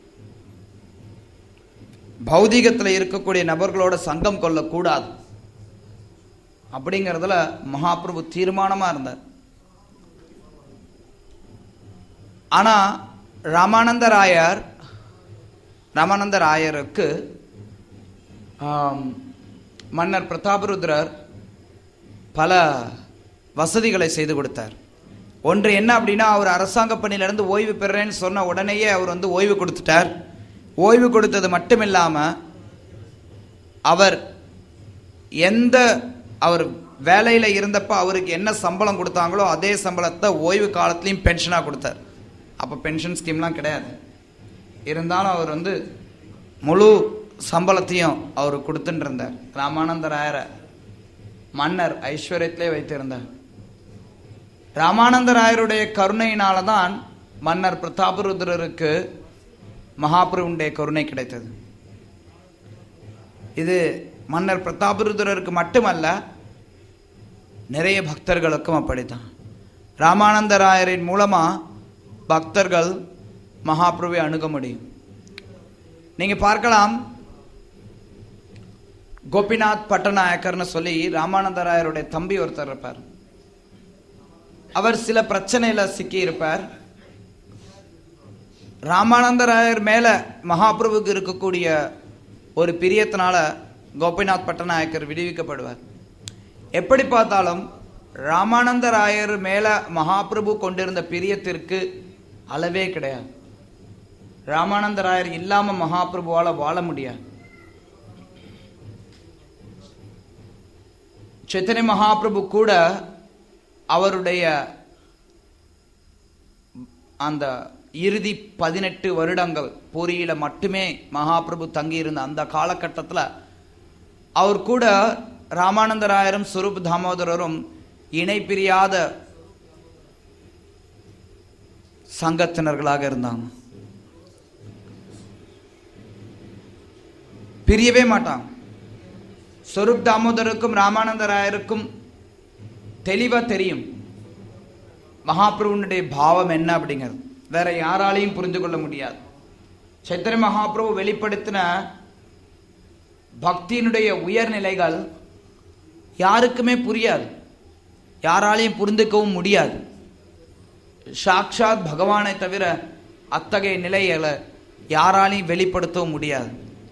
Speaker 1: பௌதிகத்துல இருக்கக்கூடிய நபர்களோட சங்கம் கொள்ளக்கூடாது அப்படிங்கறதுல மகாபிரபு தீர்மானமா இருந்தார் ஆனா ராமானந்தராயர் ராமானந்தராயருக்கு ஆம், மன்னர் பிரதாபருத்ரர் பல வசதிகளை செய்து கொடுத்தார் ஒன்று என்ன அப்படின்னா அவர் அரசாங்க பணியிலிருந்து ஓய்வு பெறேன்னு சொன்ன உடனேயே அவர் வந்து ஓய்வு கொடுத்துட்டார் ஓய்வு கொடுத்தது மட்டும் இல்லாம அவர் எந்த அவர் வேலையில இருந்தப்ப அவருக்கு என்ன சம்பளம் கொடுத்தாங்களோ அதே சம்பளத்தை ஓய்வு காலத்துலயும் பென்ஷனா கொடுத்தார் அப்ப பென்ஷன் ஸ்கீம்லாம் கிடையாது இருந்தாலும் அவர் வந்து முழு சம்பளத்தையும் அவர் கொடுத்துட்டு இருந்தார் ராமானந்தராயரை மன்னர் ஐஸ்வர்யத்திலே வைத்திருந்தார் ராமானந்தராயருடைய கருணையினால தான் மன்னர் பிரதாபருத்ரருக்கு மகாபிரபுடைய கருணை கிடைத்தது இது மன்னர் பிரதாபருத்ரருக்கு மட்டுமல்ல நிறைய பக்தர்களுக்கும் அப்படித்தான் ராமானந்தராயரின் மூலமா பக்தர்கள் மகாபிரபுவை அணுக முடியும் நீங்க பார்க்கலாம் கோபிநாத் பட்டநாயக்கர்னு சொல்லி ராமானந்தராயருடைய தம்பி ஒருத்தர் இருப்பார் அவர் சில பிரச்சனையில சிக்கி இருப்பார் ராமானந்தராயர் மேல மகாபிரபுக்கு இருக்கக்கூடிய ஒரு பிரியத்தினால கோபிநாத் பட்டநாயக்கர் விடுவிக்கப்படுவார் எப்படி பார்த்தாலும் ராமானந்தராயர் மேல மகாபிரபு கொண்டிருந்த பிரியத்திற்கு அளவே கிடையாது ராமானந்தராயர் இல்லாம மகாபிரபுவால வாழ முடியாது சைத்தன்ய மகாபிரபு கூட அவருடைய அந்த இறுதி பதினெட்டு வருடங்கள் பூரியில மட்டுமே மகாபிரபு தங்கியிருந்த அந்த காலகட்டத்தில் அவர் கூட ராமானந்தராயரும் சுரூப் தாமோதரரும் இணை பிரியாத சங்கத்தினர்களாக இருந்தாங்க பிரியவே மாட்டாங்க சொரூப் தாமோதருக்கும் ராமானந்தராயருக்கும் தெளிவா தெரியும் மகாபிரபுனுடைய பாவம் என்ன அப்படிங்கிறது வேற யாராலையும் புரிந்து கொள்ள முடியாது சைத்தன்ய மகாபிரபு வெளிப்படுத்தின பக்தியினுடைய உயர்நிலைகள் யாருக்குமே புரியாது யாராலையும் புரிந்துக்கவும் முடியாது சாக்ஷாத் பகவானை தவிர அத்தகைய நிலைகளை யாராலையும் வெளிப்படுத்தவும் முடியாது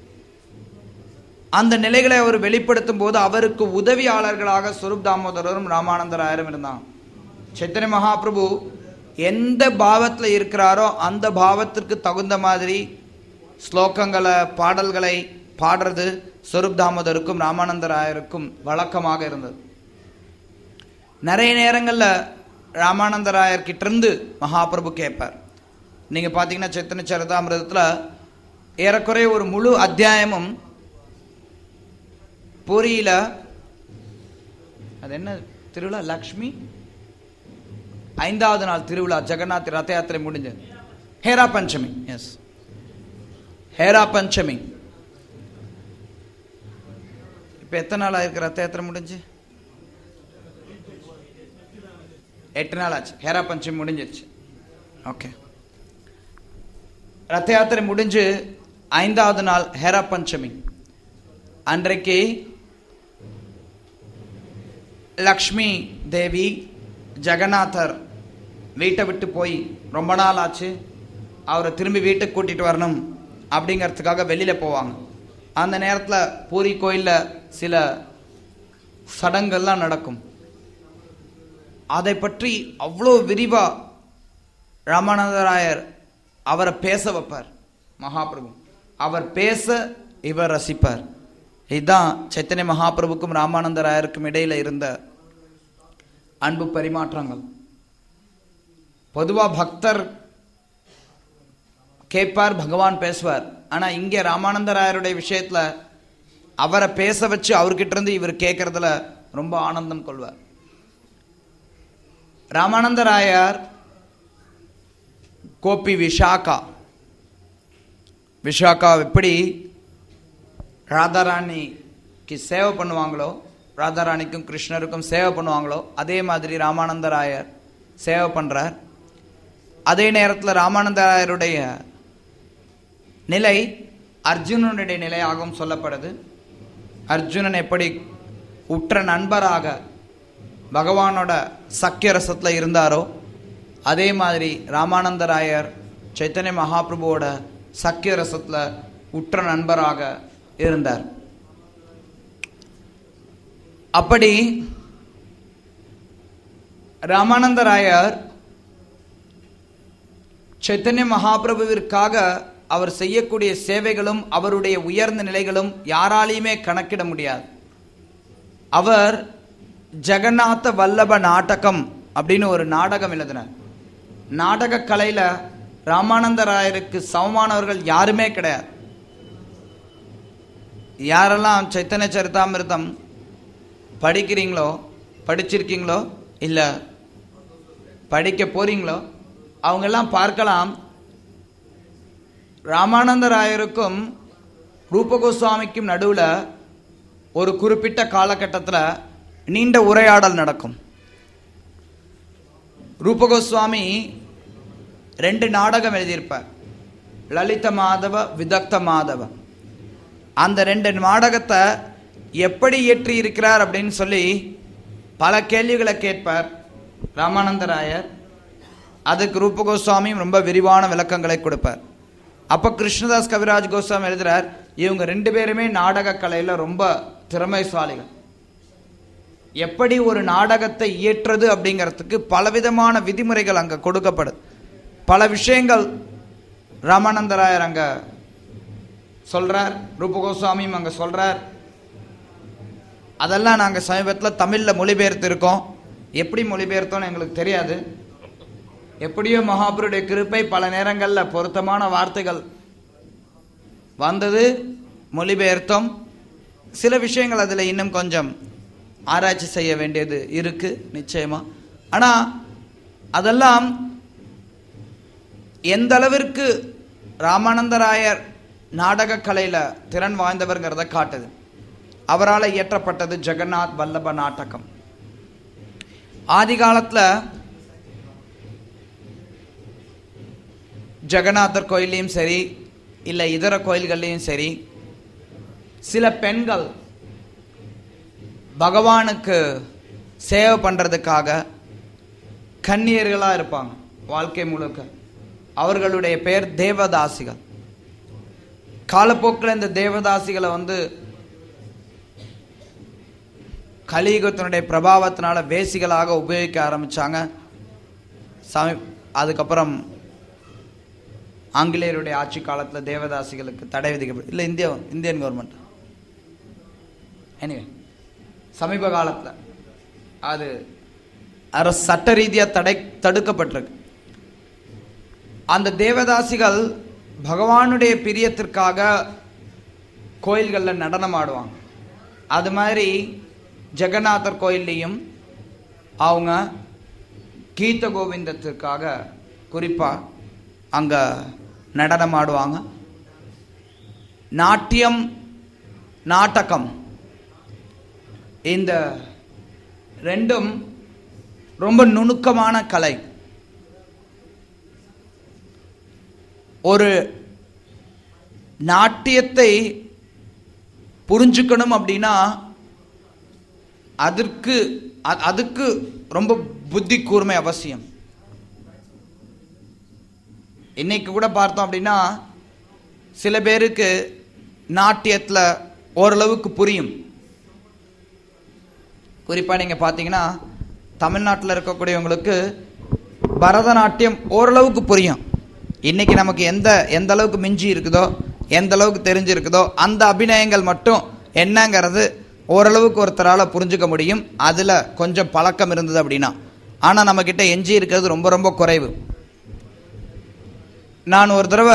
Speaker 1: அந்த நிலைகளை அவர் வெளிப்படுத்தும் போது அவருக்கு உதவியாளர்களாக சுரூப் தாமோதரரும் ராமானந்தராயரும் இருந்தாங்க சைத்தன்ய மகாபிரபு எந்த பாவத்துல இருக்கிறாரோ அந்த பாவத்திற்கு தகுந்த மாதிரி ஸ்லோகங்களை பாடல்களை பாடுறது சொரூப் தாமோதருக்கும் ராமானந்தராயருக்கும் வழக்கமாக இருந்தது நிறைய நேரங்கள்ல ராமானந்தராயர் கிட்ட இருந்து மகாபிரபு கேட்பார் நீங்க பாத்தீங்கன்னா சைத்தன்ய சரிதாமிரதத்துல ஏறக்குறைய ஒரு முழு அத்தியாயமும் பூரியில அது என்ன திருவிழா லக்ஷ்மி ஐந்தாவது நாள் திருவிழா ஜெகநாத் ரத யாத்திரை முடிஞ்சது ஹேரா பஞ்சமி எஸ் ஹேரா பஞ்சமி இப்ப எத்தனை நாள் ஆயிருக்கு ரத்த யாத்திரை முடிஞ்சு எட்டு நாள் ஆச்சு ஹேரா பஞ்சமி முடிஞ்சிருச்சு ஓகே ரத்த யாத்திரை முடிஞ்சு ஐந்தாவது நாள் ஹேரா பஞ்சமி அன்றைக்கு லக்ஷ்மி தேவி ஜெகநாதர் வீட்டை விட்டு போய் ரொம்ப நாள் ஆச்சு அவரை திரும்பி வீட்டுக்கு கூட்டிட்டு வரணும் அப்படிங்கிறதுக்காக வெளியில் போவாங்க அந்த நேரத்தில் பூரி கோயிலில் சில சடங்கெல்லாம் நடக்கும் அதை பற்றி அவ்வளோ விரிவா ராமானந்தராயர் அவரை பேச வைப்பார் மகாபிரபு அவர் பேச இவர் ரசிப்பார் இதுதான் சைத்தன்ய மகாபிரபுக்கும் ராமானந்தராயருக்கும் இடையில இருந்த அன்பு பரிமாற்றங்கள் பொதுவா பக்தர் கேட்பார் பகவான் பேசுவார் ஆனா இங்க ராமானந்தராயருடைய விஷயத்துல அவரை பேச வச்சு அவர்கிட்ட இருந்து இவர் கேட்கறதுல ரொம்ப ஆனந்தம் கொள்வார் ராமானந்தராயர் கோபி விஷாக்கா விஷாக்கா எப்படி ராதாராணிக்கு சேவை பண்ணுவாங்களோ ராதாராணிக்கும் கிருஷ்ணருக்கும் சேவை பண்ணுவாங்களோ அதே மாதிரி ராமானந்தராயர் சேவை பண்றார் அதே நேரத்தில் ராமானந்தராயருடைய நிலை அர்ஜுனனுடைய நிலையாகவும் சொல்லப்படுது அர்ஜுனன் எப்படி உற்ற நண்பராக பகவானோட சக்கிய ரசத்தில் இருந்தாரோ அதே மாதிரி ராமானந்தராயர் சைத்தன்ய மகாபிரபுவோட சக்கிய ரசத்தில் உற்ற நண்பராக இருந்தார் அப்படி ராமானந்தராயர் சைத்தன்ய மகாபிரபுவிற்காக அவர் செய்யக்கூடிய சேவைகளும் அவருடைய உயர்ந்த நிலைகளும் யாராலையுமே கணக்கிட முடியாது அவர் ஜெகநாத வல்லப நாடகம் அப்படின்னு ஒரு நாடகம் எழுதினார் நாடக கலையில ராமானந்தராயருக்கு சமமானவர்கள் யாருமே கிடையாது யாரெல்லாம் சைத்தன்ய சரிதாமிர்தம் படிக்கிறீங்களோ படிச்சிருக்கீங்களோ இல்லை படிக்க போறீங்களோ அவங்கெல்லாம் பார்க்கலாம் ராமானந்தராயருக்கும் ரூபகோஸ்வாமிக்கும் நடுவில் ஒரு குறிப்பிட்ட காலகட்டத்தில் நீண்ட உரையாடல் நடக்கும் ரூபகோஸ்வாமி ரெண்டு நாடகம் எழுதியிருப்பார் லலித மாதவ விதக்த மாதவ அந்த ரெண்டு நாடகத்தை எப்படி இயற்றி இருக்கிறார் அப்படின்னு சொல்லி பல கேள்விகளை கேட்பார் ராமானந்தராயர் அதுக்கு ரூப கோஸ்வாமியும் ரொம்ப விரிவான விளக்கங்களை கொடுப்பார் அப்போ கிருஷ்ணதாஸ் கவிராஜ் கோஸ்வாமி எழுதுறார் இவங்க ரெண்டு பேருமே நாடக கலையில ரொம்ப திறமைசாலிகள் எப்படி ஒரு நாடகத்தை இயற்றுறது அப்படிங்கிறதுக்கு பலவிதமான விதிமுறைகள் அங்க கொடுக்கப்படுது பல விஷயங்கள் ராமானந்தராயர் அங்க சொல்றார் ரூப கோஸ்வாமியும் அங்க சொல்றார் அதெல்லாம் நாங்கள் சமீபத்தில் தமிழில் மொழிபெயர்த்து இருக்கோம் எப்படி மொழிபெயர்த்தோம்னு எங்களுக்கு தெரியாது எப்படியோ மகாபுருடைய கிருப்பை பல நேரங்களில் பொருத்தமான வார்த்தைகள் வந்தது மொழிபெயர்த்தோம் சில விஷயங்கள் அதில் இன்னும் கொஞ்சம் ஆராய்ச்சி செய்ய வேண்டியது இருக்கு நிச்சயமா ஆனால் அதெல்லாம் எந்த அளவிற்கு ராமானந்தராயர் நாடக கலையில் திறன் வாய்ந்தவர்ங்கிறத காட்டுது அவரால் இயற்றப்பட்டது ஜெகநாத் வல்லப நாடகம் ஆதி காலத்தில் ஜெகநாதர் கோயிலையும் சரி இல்லை இதர கோயில்கள்லையும் சரி சில பெண்கள் பகவானுக்கு சேவை பண்ணுறதுக்காக கன்னியர்களாக இருப்பாங்க வாழ்க்கை முழுக்க அவர்களுடைய பெயர் தேவதாசிகள் காலப்போக்கில் இந்த தேவதாசிகளை வந்து கலியுகத்தினுடைய பிரபாவத்தினால வேசிகளாக உபயோகிக்க ஆரம்பிச்சாங்க சமீ அதுக்கப்புறம் ஆங்கிலேயருடைய ஆட்சி காலத்தில் தேவதாசிகளுக்கு தடை விதிக்கப்படும் இல்லை இந்தியா இந்தியன் கவர்மெண்ட் எனிவே சமீப காலத்தில் அது அரசு சட்ட ரீதியாக தடை தடுக்கப்பட்டிருக்கு அந்த தேவதாசிகள் பகவானுடைய பிரியத்திற்காக கோயில்களில் நடனம் ஆடுவாங்க அது மாதிரி ஜெகநாதர் கோயில்லையும் அவங்க கீத கோவிந்தத்திற்காக குறிப்பாக அங்கே நடனம் ஆடுவாங்க நாட்டியம் நாடகம் இந்த ரெண்டும் ரொம்ப நுணுக்கமான கலை ஒரு நாட்டியத்தை புரிஞ்சுக்கணும் அப்படின்னா அதற்கு அ- அதுக்கு ரொம்ப புத்தி கூர்மை அவசியம் இன்னைக்கு கூட பார்த்தோம் அப்படின்னா சில பேருக்கு நாட்டியத்தில் ஓரளவுக்கு புரியும் குறிப்பாக நீங்கள் பார்த்தீங்கன்னா தமிழ்நாட்டில் இருக்கக்கூடியவங்களுக்கு பரதநாட்டியம் ஓரளவுக்கு புரியும் இன்னைக்கு நமக்கு எந்த எந்த அளவுக்கு மிஞ்சி இருக்குதோ எந்த அளவுக்கு தெரிஞ்சிருக்குதோ அந்த அபிநயங்கள் மட்டும் என்னங்கிறது ஓரளவுக்கு ஒருத்தரால் புரிஞ்சுக்க முடியும் அதில் கொஞ்சம் பழக்கம் இருந்தது அப்படின்னா ஆனால் நம்மக்கிட்ட எஞ்சி இருக்கிறது ரொம்ப ரொம்ப குறைவு நான் ஒரு தடவை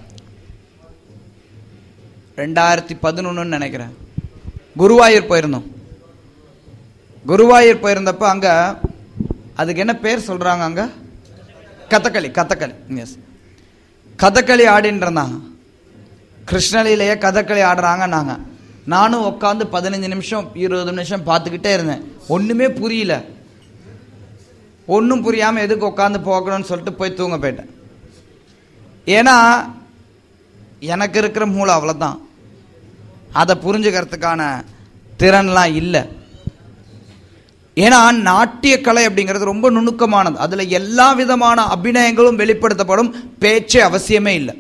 Speaker 1: ரெண்டாயிரத்தி பதினொன்றுன்னு நினைக்கிறேன் குருவாயூர் போயிருந்தோம் குருவாயூர் போயிருந்தப்ப அங்க அதுக்கு என்ன பேர் சொல்றாங்க அங்க கதகளி கதகளி எஸ் கதகளி ஆடின்னு இருந்தாங்க கிருஷ்ணலிலேயே கதகளி ஆடுறாங்க நாங்க நானும் உட்காந்து பதினஞ்சு நிமிஷம் இருபது நிமிஷம் பார்த்துக்கிட்டே இருந்தேன் ஒண்ணுமே புரியல ஒன்றும் புரியாம எதுக்கு உட்காந்து போகணும்னு சொல்லிட்டு போய் தூங்க போயிட்டேன் ஏன்னா எனக்கு இருக்கிற மூளை அவ்வளோதான் அதை புரிஞ்சுக்கிறதுக்கான திறன்லாம் இல்லை ஏன்னா நாட்டிய கலை அப்படிங்கிறது ரொம்ப நுணுக்கமானது அதுல எல்லா விதமான அபிநயங்களும் வெளிப்படுத்தப்படும் பேச்சு அவசியமே இல்லை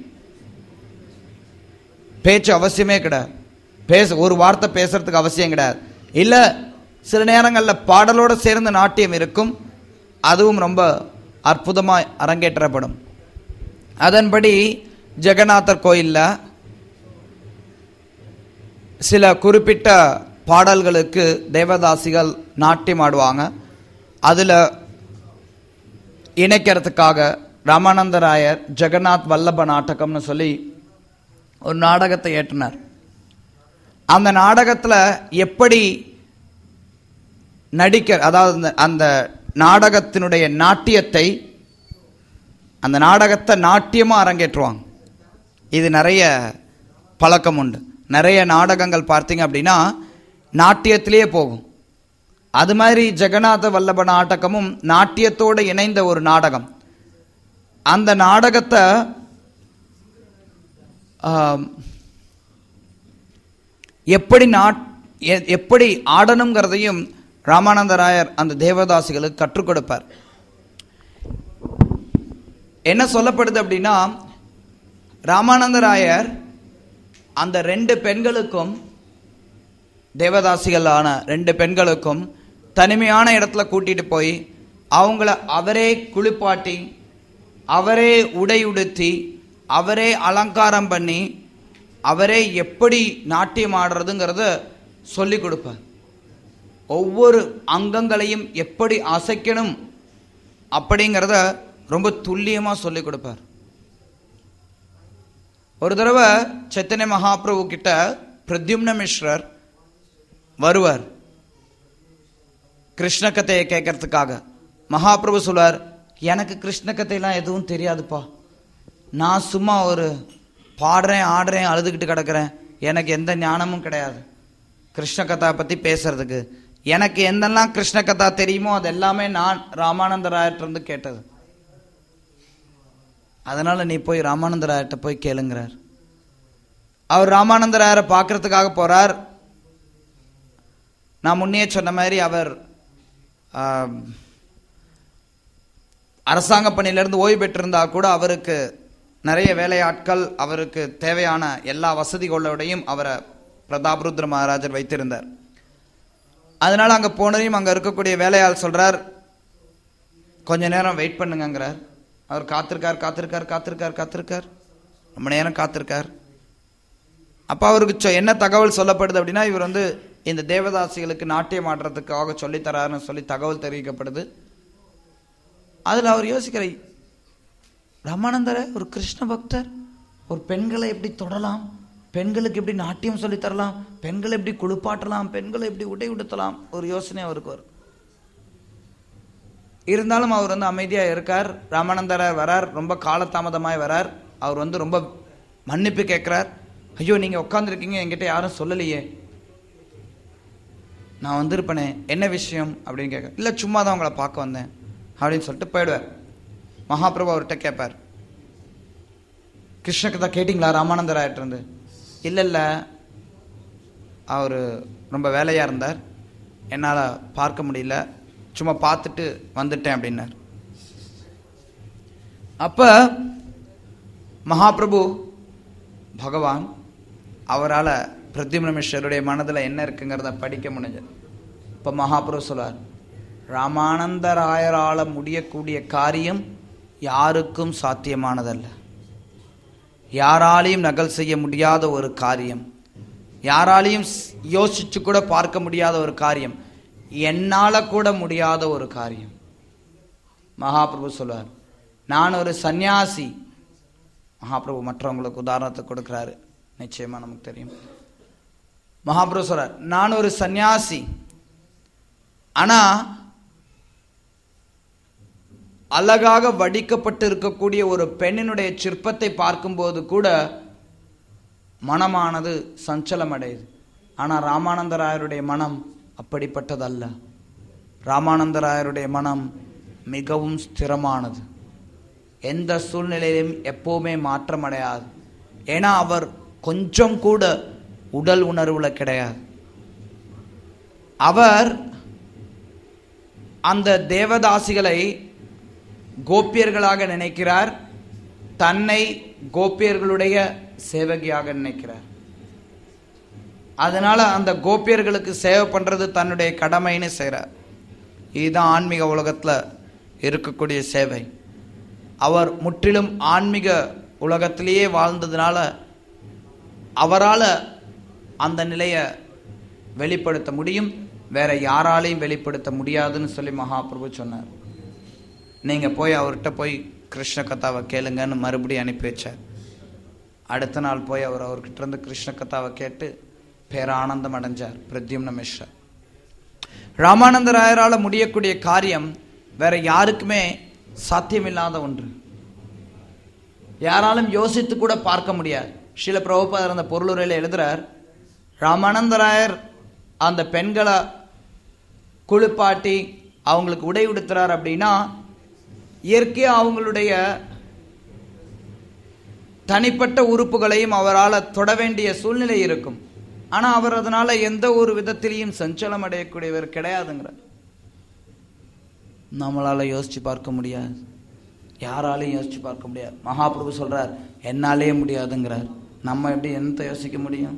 Speaker 1: பேச்சு அவசியமே கிடையாது பேச ஒரு வார்த்தை பேசுறதுக்கு அவசியம் கிடையாது இல்ல சில நேரங்களில் பாடலோட சேர்ந்து நாட்டியம் இருக்கும் அதுவும் ரொம்ப அற்புதமாய் அரங்கேற்றப்படும் அதன்படி ஜெகநாதர் கோயில்ல சில குறிப்பிட்ட பாடல்களுக்கு தேவதாசிகள் நாட்டியம் ஆடுவாங்க அதில் இணைக்கிறதுக்காக ராமானந்தராயர் ஜெகநாத் வல்லப நாடகம்னு சொல்லி ஒரு நாடகத்தை ஏற்றினார் அந்த நாடகத்தில் எப்படி நடிக்க அதாவது அந்த- அந்த நாடகத்தினுடைய நாட்டியத்தை அந்த நாடகத்தை நாட்டியமாக அரங்கேற்றுவாங்க இது நிறைய பழக்கம் உண்டு நிறைய நாடகங்கள் பார்த்தீங்க அப்படின்னா நாட்டியத்திலேயே போகும் அது மாதிரி ஜெகநாத வல்லப நாடகமும் நாட்டியத்தோடு இணைந்த ஒரு நாடகம் அந்த நாடகத்தை ஆம், எப்படி நாட் எ- எப்படி ஆடணுங்கிறதையும் ராமானந்தராயர் அந்த தேவதாசிகளுக்கு கற்றுக் கொடுப்பார் என்ன சொல்லப்படுது அப்படின்னா ராமானந்தராயர் அந்த ரெண்டு பெண்களுக்கும் தேவதாசிகளான ரெண்டு பெண்களுக்கும் தனிமையான இடத்துல கூட்டிட்டு போய் அவங்கள அவரே குளிப்பாட்டி அவரே உடை உடுத்தி அவரே அலங்காரம் பண்ணி அவரே எப்படி நாட்டியம் ஆடுறதுங்கிறத சொல்லி கொடுப்பார் ஒவ்வொரு அங்கங்களையும் எப்படி அசைக்கணும் அப்படிங்கிறத ரொம்ப துல்லியமாக சொல்லி கொடுப்பார் ஒரு தடவை சைத்தன்ய மகாபிரபு கிட்ட பிரத்யும்ன மிஸ்ரர் வருவார் கிருஷ்ண கதையை கேட்கறதுக்காக மகாபிரபு சொல்வார் எனக்கு கிருஷ்ண கதையெல்லாம் எதுவும் தெரியாதுப்பா நான் சும்மா ஒரு பாடுறேன் ஆடுறேன் அழுதுகிட்டு கிடக்கிறேன் எனக்கு எந்த ஞானமும் கிடையாது கிருஷ்ண கதா பற்றி பேசுறதுக்கு எனக்கு எந்தெல்லாம் கிருஷ்ண கதா தெரியுமோ அது எல்லாமே நான் ராமானந்தராயிட்டிருந்து கேட்டது அதனால நீ போய் ராமானந்தராயர்கிட்ட போய் கேளுங்கிறார் அவர் ராமானந்தராயரை பார்க்கறதுக்காக போறார் நான் முன்னே சொன்ன மாதிரி அவர் ஆம், அரசாங்க பணியிலிருந்து ஓய்வு பெற்றிருந்தா கூட அவருக்கு நிறைய வேலையாட்கள் அவருக்கு தேவையான எல்லா வசதிகளோடையும் அவரை பிரதாபருத்ர மகாராஜர் வைத்திருந்தார் அதனால அங்க போனதையும் அங்க இருக்கக்கூடிய வேலையாள் சொல்றார் கொஞ்ச நேரம் வெயிட் பண்ணுங்கங்கிறார் அவர் காத்திருக்கார் காத்திருக்கார் காத்திருக்கார் காத்திருக்கார் ரொம்ப நேரம் காத்திருக்கார் அப்ப அவருக்கு சொ- என்ன தகவல் சொல்லப்படுது அப்படின்னா இவர் வந்து இந்த தேவதாசிகளுக்கு நாட்டியம் ஆடுறதுக்காக சொல்லித் தராருன்னு சொல்லி தகவல் தெரிவிக்கப்படுது அதுல அவர் யோசிக்கிற ராமானந்தர ஒரு கிருஷ்ண பக்தர் ஒரு பெண்களை எப்படி தொடலாம் பெண்களுக்கு எப்படி நாட்டியம் சொல்லித் தரலாம் பெண்களை எப்படி குளிப்பாட்டலாம் பெண்களை எப்படி உடை உடுத்தலாம் ஒரு யோசனை அவருக்கு வரும் இருந்தாலும் அவர் வந்து அமைதியா இருக்கார் ராமானந்தரர் வரார் ரொம்ப காலதாமதமாய் வரார் அவர் வந்து ரொம்ப மன்னிப்பு கேட்கிறார் ஐயோ நீங்க உட்காந்துருக்கீங்க என்கிட்ட யாரும் சொல்லலையே நான் வந்திருப்பேனே என்ன விஷயம் அப்படின்னு கேட்க இல்லை சும்மா தான் உங்களை பார்க்க வந்தேன் அப்படின்னு சொல்லிட்டு போயிடுவார் மகாபிரபு அவர்கிட்ட கேட்பார் கிருஷ்ண கதா கேட்டிங்களா ராமானந்தராயிட்ட இருந்து இல்லை இல்லை அவர் ரொம்ப வேலையாக இருந்தார் என்னால் பார்க்க முடியல சும்மா பார்த்துட்டு வந்துட்டேன் அப்படின்னார் அப்போ மகாபிரபு பகவான் அவரால் பிரத்யும்ன மிஸ்ரருடைய மனதில் என்ன இருக்குங்கிறத படிக்க முடிஞ்சது இப்போ மகாபிரபு சொல்றார் ராமானந்தராயரால் முடியக்கூடிய காரியம் யாருக்கும் சாத்தியமானதல்ல யாராலையும் நகல் செய்ய முடியாத ஒரு காரியம் யாராலையும் ஸ்- யோசிச்சு கூட பார்க்க முடியாத ஒரு காரியம் என்னால கூட முடியாத ஒரு காரியம் மகாபிரபு சொல்வார் நான் ஒரு சந்நியாசி மகாபிரபு மற்றவங்களுக்கு உதாரணத்தை கொடுக்கிறாரு நிச்சயமா நமக்கு தெரியும் மகாபிரபு சொல்றார் நான் ஒரு சந்நியாசி ஆனா அழகாக வடிக்கப்பட்டு இருக்கக்கூடிய ஒரு பெண்ணினுடைய சிற்பத்தை பார்க்கும்போது கூட மனமானது சஞ்சலமடையுது ஆனால் ராமானந்தராயருடைய மனம் அப்படிப்பட்டதல்ல ராமானந்தராயருடைய மனம் மிகவும் ஸ்திரமானது எந்த சூழ்நிலையிலும் எப்பவுமே மாற்றமடையாது ஏன்னா அவர் கொஞ்சம் கூட உடல் உணர்வுல கிடையாது அவர் அந்த தேவதாசிகளை கோபியர்களாக நினைக்கிறார் தன்னை கோபியர்களுடைய சேவகியாக நினைக்கிறார் அதனால அந்த கோபியர்களுக்கு சேவை பண்றது தன்னுடைய கடமைன்னு செய்கிறார் இதுதான் ஆன்மீக உலகத்துல இருக்கக்கூடிய சேவை அவர் முற்றிலும் ஆன்மீக உலகத்திலேயே வாழ்ந்ததுனால அவரால் அந்த நிலையை வெளிப்படுத்த முடியும் வேற யாராலையும் வெளிப்படுத்த முடியாதுன்னு சொல்லி மகாபிரபு சொன்னார் நீங்க போய் அவர்கிட்ட போய் கிருஷ்ண கதாவை கேளுங்கன்னு மறுபடியும் அனுப்பி வச்சார் அடுத்த நாள் போய் அவர் அவர்கிட்ட இருந்து கிருஷ்ண கதாவை கேட்டு பேரானந்தம் அடைஞ்சார் பிரத்யும்ன மிஸ்ரா ராமானந்தராயரால முடியக்கூடிய காரியம் வேற யாருக்குமே சாத்தியமில்லாத ஒன்று யாராலும் யோசித்து கூட பார்க்க முடியாது ஸ்ரீல பிரபுபாதர் அந்த பொருளுரையில் எழுதுறார் ராமானந்தராயர் அந்த பெண்களை குளிப்பாட்டி அவங்களுக்கு உடை உடுத்துறார் அப்படின்னா இயற்கையா அவங்களுடைய தனிப்பட்ட உறுப்புகளையும் அவரால் தொட வேண்டிய சூழ்நிலை இருக்கும் ஆனா அவர் அதனால எந்த ஒரு விதத்திலையும் சஞ்சலம் அடையக்கூடியவர் கிடையாதுங்கிறார் நம்மளால யோசிச்சு பார்க்க முடியாது யாராலையும் யோசிச்சு பார்க்க முடியாது மகாபிரபு சொல்றார் என்னாலேயே முடியாதுங்கிறார் நம்ம எப்படி என்னத்தை யோசிக்க முடியும்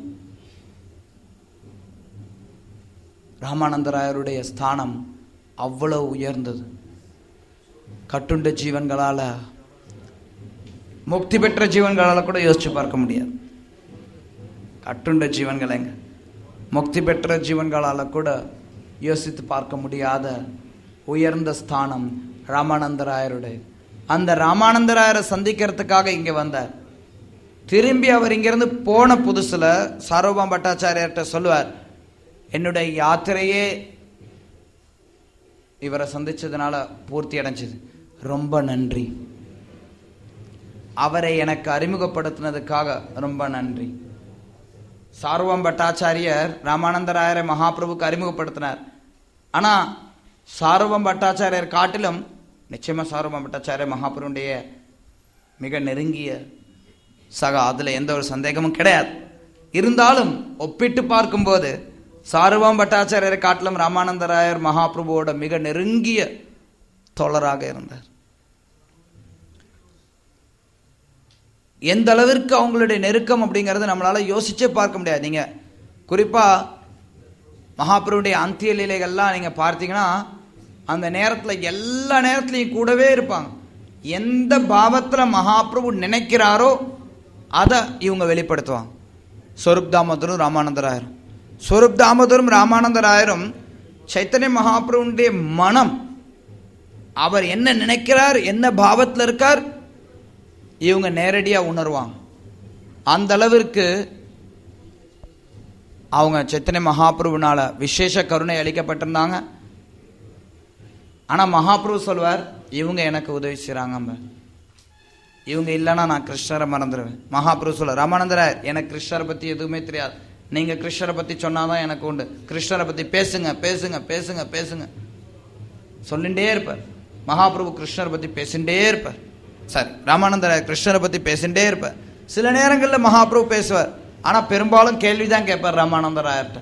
Speaker 1: ராமானந்தராயருடைய ஸ்தானம் அவ்வளவு உயர்ந்தது கட்டுண்ட ஜீவன்களால முக்தி பெற்ற ஜீவன்களால கூட யோசிச்சு பார்க்க முடியாது கட்டுண்ட ஜீவன்களைங்க முக்தி பெற்ற ஜீவன்களால கூட யோசித்து பார்க்க முடியாத உயர்ந்த ஸ்தானம் ராமானந்தராயருடைய அந்த ராமானந்தராயரை சந்திக்கிறதுக்காக இங்க வந்தார் திரும்பி அவர் இங்கிருந்து போன புதுசுல சாரோபாம் பட்டாச்சாரியார்கிட்ட சொல்லுவார் என்னுடைய யாத்திரையே இவரை சந்திச்சதுனால பூர்த்தி அடைஞ்சது ரொம்ப நன்றி அவரை எனக்கு அறிமுகப்படுத்தினதுக்காக ரொம்ப நன்றி சார்வம் பட்டாச்சாரியர் ராமானந்தராயரை மகாபிரபுக்கு அறிமுகப்படுத்தினார் ஆனா சார்வம் பட்டாச்சாரியர் காட்டிலும் நிச்சயமா சார்வம் பட்டாச்சாரியர் மகாபிரபுடைய மிக நெருங்கிய சகா அதுல எந்த ஒரு சந்தேகமும் கிடையாது இருந்தாலும் ஒப்பிட்டு பார்க்கும்போது சாருவாம் பட்டாச்சாரியரை காட்டிலும் ராமானந்தராயர் மகாபிரபுவோட மிக நெருங்கிய தோழராக இருந்தார் எந்த அளவிற்கு அவங்களுடைய நெருக்கம் அப்படிங்கறது நம்மளால யோசிச்சே பார்க்க முடியாது நீங்க குறிப்பா மகாபிரபுடைய அந்திய லீலைகள்லாம் நீங்க பார்த்தீங்கன்னா அந்த நேரத்துல எல்லா நேரத்துலையும் கூடவே இருப்பாங்க எந்த பாவத்துல மகாபிரபு நினைக்கிறாரோ அதை இவங்க வெளிப்படுத்துவாங்க ஸ்வரூப் தாமோதரும் ராமானந்தராயரும் ஸ்வரூப் தாமோதரும் ராமானந்தராயரும் சைத்தன்ய மகாபிரபுடைய மனம் அவர் என்ன நினைக்கிறார் என்ன பாவத்தில் இருக்கார் இவங்க நேரடியா உணர்வாங்க அந்த அளவிற்கு அவங்க சைத்தன்ய மகாபிரபுனால விசேஷ கருணை அளிக்கப்பட்டிருந்தாங்க ஆனா மகாபிரபு சொல்வார் இவங்க எனக்கு உதவி செய்றாங்க இவங்க இல்லைன்னா நான் கிருஷ்ணரை மறந்துடுவேன் மகாபிரபு சொல்ல ராமானந்தராயர் எனக்கு கிருஷ்ணரை பத்தி எதுவுமே தெரியாது நீங்க கிருஷ்ணரை பத்தி சொன்னாதான் எனக்கு உண்டு கிருஷ்ணரை பத்தி பேசுங்க பேசுங்க பேசுங்க பேசுங்க சொல்லிண்டே இருப்பார் மகாபிரபு கிருஷ்ணரை பத்தி பேசிண்டே இருப்பார் சரி ராமானந்தராயர் கிருஷ்ணரை பத்தி பேசிண்டே இருப்பார் சில நேரங்கள்ல மகாபிரபு பேசுவார் ஆனா பெரும்பாலும் கேள்விதான் கேட்பார் ராமானந்தராயர்கிட்ட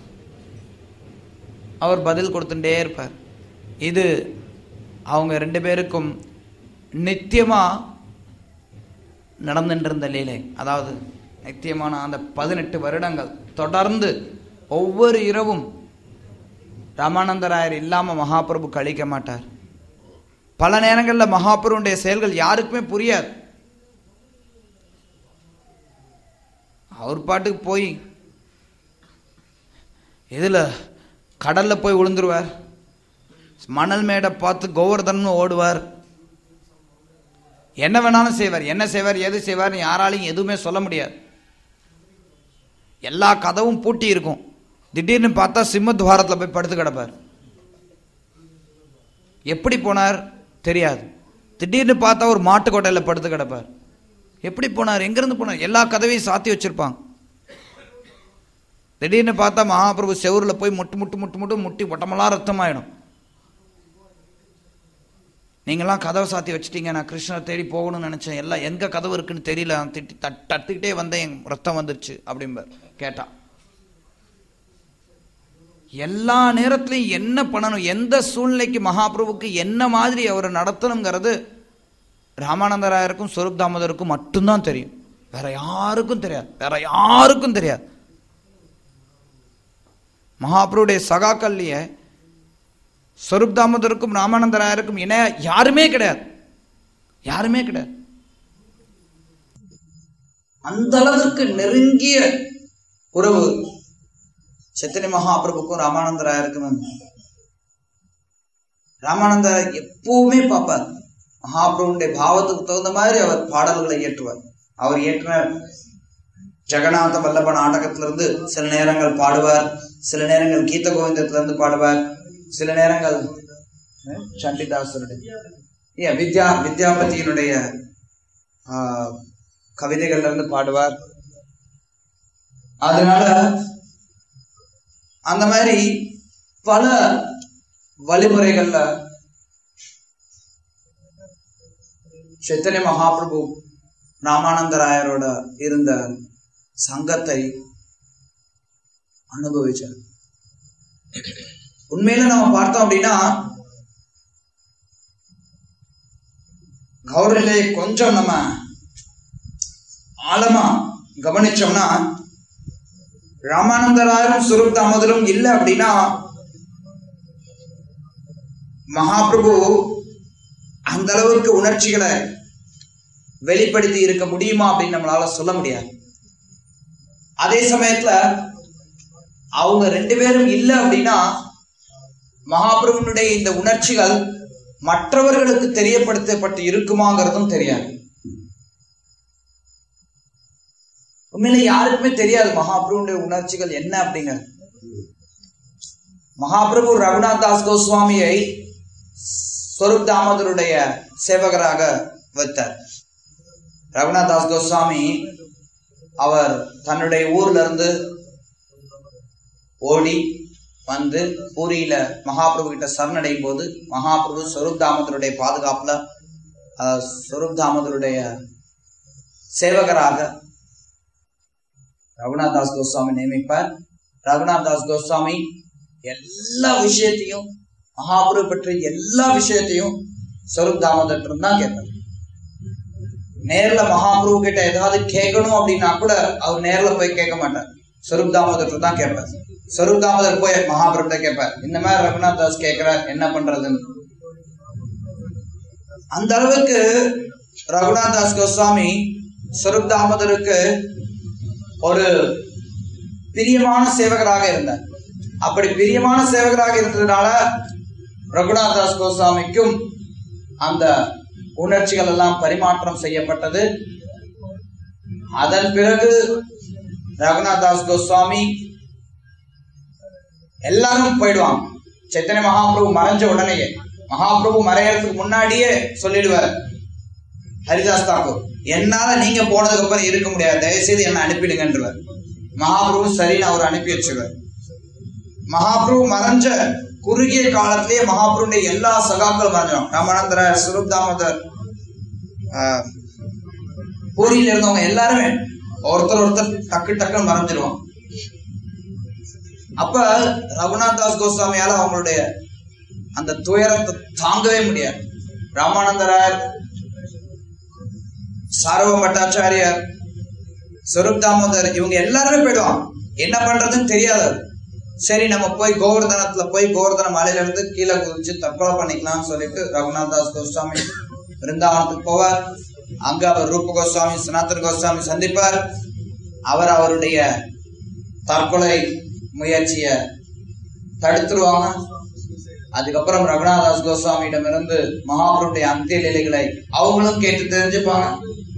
Speaker 1: அவர் பதில் கொடுத்துட்டே இருப்பார் இது அவங்க ரெண்டு பேருக்கும் நித்தியமா நடந்துட்டு இருந்த லீலை அதாவது நித்தியமான அந்த பதினெட்டு வருடங்கள் தொடர்ந்து ஒவ்வொரு இரவும் ராமானந்தராயர் இல்லாம மகாபிரபு கழிக்க மாட்டார் பல நேரங்களில் மகாபிரபுடைய செயல்கள் யாருக்குமே புரியாது அவர் பாட்டுக்கு போய் இதில் கடலில் போய் விழுந்துருவார் மணல் மேடை பார்த்து கோவர்தன் ஓடுவார் என்ன வேணாலும் செய்வார் என்ன செய்வார் எது செய்வார் யாராலையும் எதுவுமே சொல்ல முடியாது எல்லா கதவும் பூட்டி இருக்கும் திடீர்னு பார்த்தா சிம்மத்வாரத்தில் போய் படுத்து கிடப்பார் எப்படி போனார் தெரியாது திடீர்னு பார்த்தா ஒரு மாட்டுக்கொட்டையில் படுத்து கிடப்பார் எப்படி போனார் எங்கிருந்து போனார் எல்லா கதவையும் சாத்தி வச்சிருப்பாங்க திடீர்னு பார்த்தா மகாபிரபு செவுரில் போய் முட்டு முட்டு முட்டு முட்டு முட்டி ஒட்டமெல்லாம் ரத்தமாயிடும் நீங்களாம் கதவை சாத்தி வச்சிட்டீங்க நான் கிருஷ்ணரை தேடி போகணும்னு நினச்சேன் எல்லாம் எங்கே கதவு இருக்குன்னு தெரியல நான் திட்டி தட் தட்டுக்கிட்டே வந்தேன் என் ரத்தம் வந்துருச்சு அப்படிம்பார் கேட்டா எல்லா நேரத்துலையும் என்ன பண்ணணும் எந்த சூழ்நிலைக்கு மகாபிரபுக்கு என்ன மாதிரி அவரை நடத்தணுங்கிறது ராமானந்தராயருக்கும் ஸ்வரூப் தாமோதருக்கும் மட்டும்தான் தெரியும் வேற யாருக்கும் தெரியாது வேற யாருக்கும் தெரியாது மகாபிரபுடைய சகாக்கள்லையே ஸ்வரூப் தாமோதருக்கும் ராமானந்தராயருக்கும் இணைய யாருமே கிடையாது யாருமே கிடையாது அந்த அளவுக்கு நெருங்கிய உறவு சத்தினி மகாபிரபுக்கும் ராமானந்தராயருக்கும் ராமானந்தர் எப்பவுமே பார்ப்பார் மகாபிரபுடைய பாவத்துக்கு தகுந்த மாதிரி அவர் பாடல்களை இயற்றுவார் அவர் இயற்றின ஜெகநாத வல்லப நாடகத்திலிருந்து சில நேரங்கள் பாடுவார் சில நேரங்கள் கீத கோவிந்தத்திலிருந்து பாடுவார் சில நேரங்கள் அஹ், சண்டிதாசருடைய ஏன் வித்யா வித்யாபதியினுடைய ஆஹ், கவிதைகள்ல இருந்து பாடுவார் அதனால அந்த மாதிரி பல வழிமுறைகள்ல சைத்தன்ய மகாபிரபு ராமானந்தராயரோட இருந்த சங்கத்தை அனுபவிச்சார் உண்மையில நம்ம பார்த்தோம் அப்படின்னா கௌரிலே கொஞ்சம் நம்ம ஆழமா கவனிச்சோம்னா ராமானந்தராயரும் சுரூப் தாமோதரும் இல்லை அப்படின்னா மகாபிரபு அந்த அளவுக்கு உணர்ச்சிகளை வெளிப்படுத்தி இருக்க முடியுமா அப்படின்னு நம்மளால சொல்ல முடியாது அதே சமயத்துல அவங்க ரெண்டு பேரும் இல்லை அப்படின்னா மகாபிரபுனுடைய இந்த உணர்ச்சிகள் மற்றவர்களுக்கு தெரியப்படுத்தப்பட்டு இருக்குமாங்கிறதும் தெரியாது உண்மையில யாருக்குமே தெரியாது மகாபிரபுடைய உணர்ச்சிகள் என்ன அப்படிங்கிறது மகாபிரபு ரகுநாத் தாஸ் கோஸ்வாமியை ஸ்வரூப் தாமோதருடைய சேவகராக வைத்தார் ரகுநாத் தாஸ் கோஸ்வாமி அவர் தன்னுடைய ஊர்ல இருந்து ஓடி வந்து பூரியில மகாபிரபு கிட்ட சரணடையும் போது மகாபிரபு ஸ்வரூப் தாமோதருடைய பாதுகாப்புல அஹ், ஸ்வரூப் தாமோதருடைய சேவகராக ரகுநாத் தாஸ் கோஸ்வாமி நியமிப்பார் ரகுநாத் தாஸ் கோஸ்வாமி எல்லா விஷயத்தையும் மகாபுரு பற்றி எல்லா விஷயத்தையும் ஸ்வரூப் தாமோதர் தான் கேட்பார் நேர்ல மகாபிரபு கிட்ட ஏதாவது கேட்கணும் அப்படின்னா கூட அவர் நேர்ல போய் கேட்க மாட்டார் ஸ்வரூப் தாமோதர் தான் கேட்பார் ஸ்வரூப் தாமோதர் போய் மகாபிரபு கேட்பார் இந்த மாதிரி ரகுநாத் தாஸ் கேட்கிறார் என்ன பண்றதுன்னு அந்த அளவுக்கு ரகுநாத் தாஸ் கோஸ்வாமி ஸ்வரூப் தாமோதருக்கு ஒரு பிரியமான சேவகராக இருந்தார் அப்படி பிரியமான சேவகராக இருந்ததுனால ரகுநாத் தாஸ் கோஸ்வாமிக்கும் அந்த உணர்ச்சிகள் எல்லாம் பரிமாற்றம் செய்யப்பட்டது அதன் பிறகு ரகுநாத் தாஸ் கோஸ்வாமி எல்லாரும் போயிடுவாங்க சைத்தன்ய மகாபிரபு மறைஞ்ச உடனேயே மகாபிரபு மறையறதுக்கு முன்னாடியே சொல்லிடுவார் ஹரிதாஸ் தாக்கூர் என்னால நீங்க போனதுக்கு அப்புறம் இருக்க முடியாது தயவுசெய்து என்ன அனுப்பிடுங்கன்றவர் மகாபிரபு சரின்னு அவர் அனுப்பி வச்சுவார் மகாபிரபு மறைஞ்ச குறுகிய காலத்திலேயே மகாபிரபுடைய எல்லா சகாக்களும் மறைஞ்சிடும் ராமானந்தர சுரூப் தாமோதர் ஆஹ், பூரியில இருந்தவங்க எல்லாருமே ஒருத்தர் ஒருத்தர் டக்கு டக்குன்னு மறைஞ்சிருவாங்க அப்ப ரகுநாத் தாஸ் கோஸ்வாமியால அவங்களுடைய அந்த துயரத்தை தாங்கவே முடியாது ராமானந்தராயர் சாரவ பட்டாச்சாரியர் ஸ்வரூப் தாமோதர் இவங்க எல்லாருமே போயிடுவாங்க என்ன பண்றதுன்னு தெரியாது சரி நம்ம போய் கோவர்தனத்துல போய் கோவர்தன மலையில இருந்து கீழே குதிச்சு தற்கொலை பண்ணிக்கலாம்னு சொல்லிட்டு ரகுநாத் தாஸ் கோஸ்வாமி பிருந்தாவனத்துக்கு போவார் அங்க அவர் ரூப கோஸ்வாமி சனாதன கோஸ்வாமி சந்திப்பார் அவர் அவருடைய தற்கொலை முயற்சியை தடுத்துருவாங்க அதுக்கப்புறம் ரகுநாதாஸ் கோஸ்வாமியிடமிருந்து மகாபுருடைய அந்திய லீலைகளை அவங்களும் கேட்டு தெரிஞ்சுப்பாங்க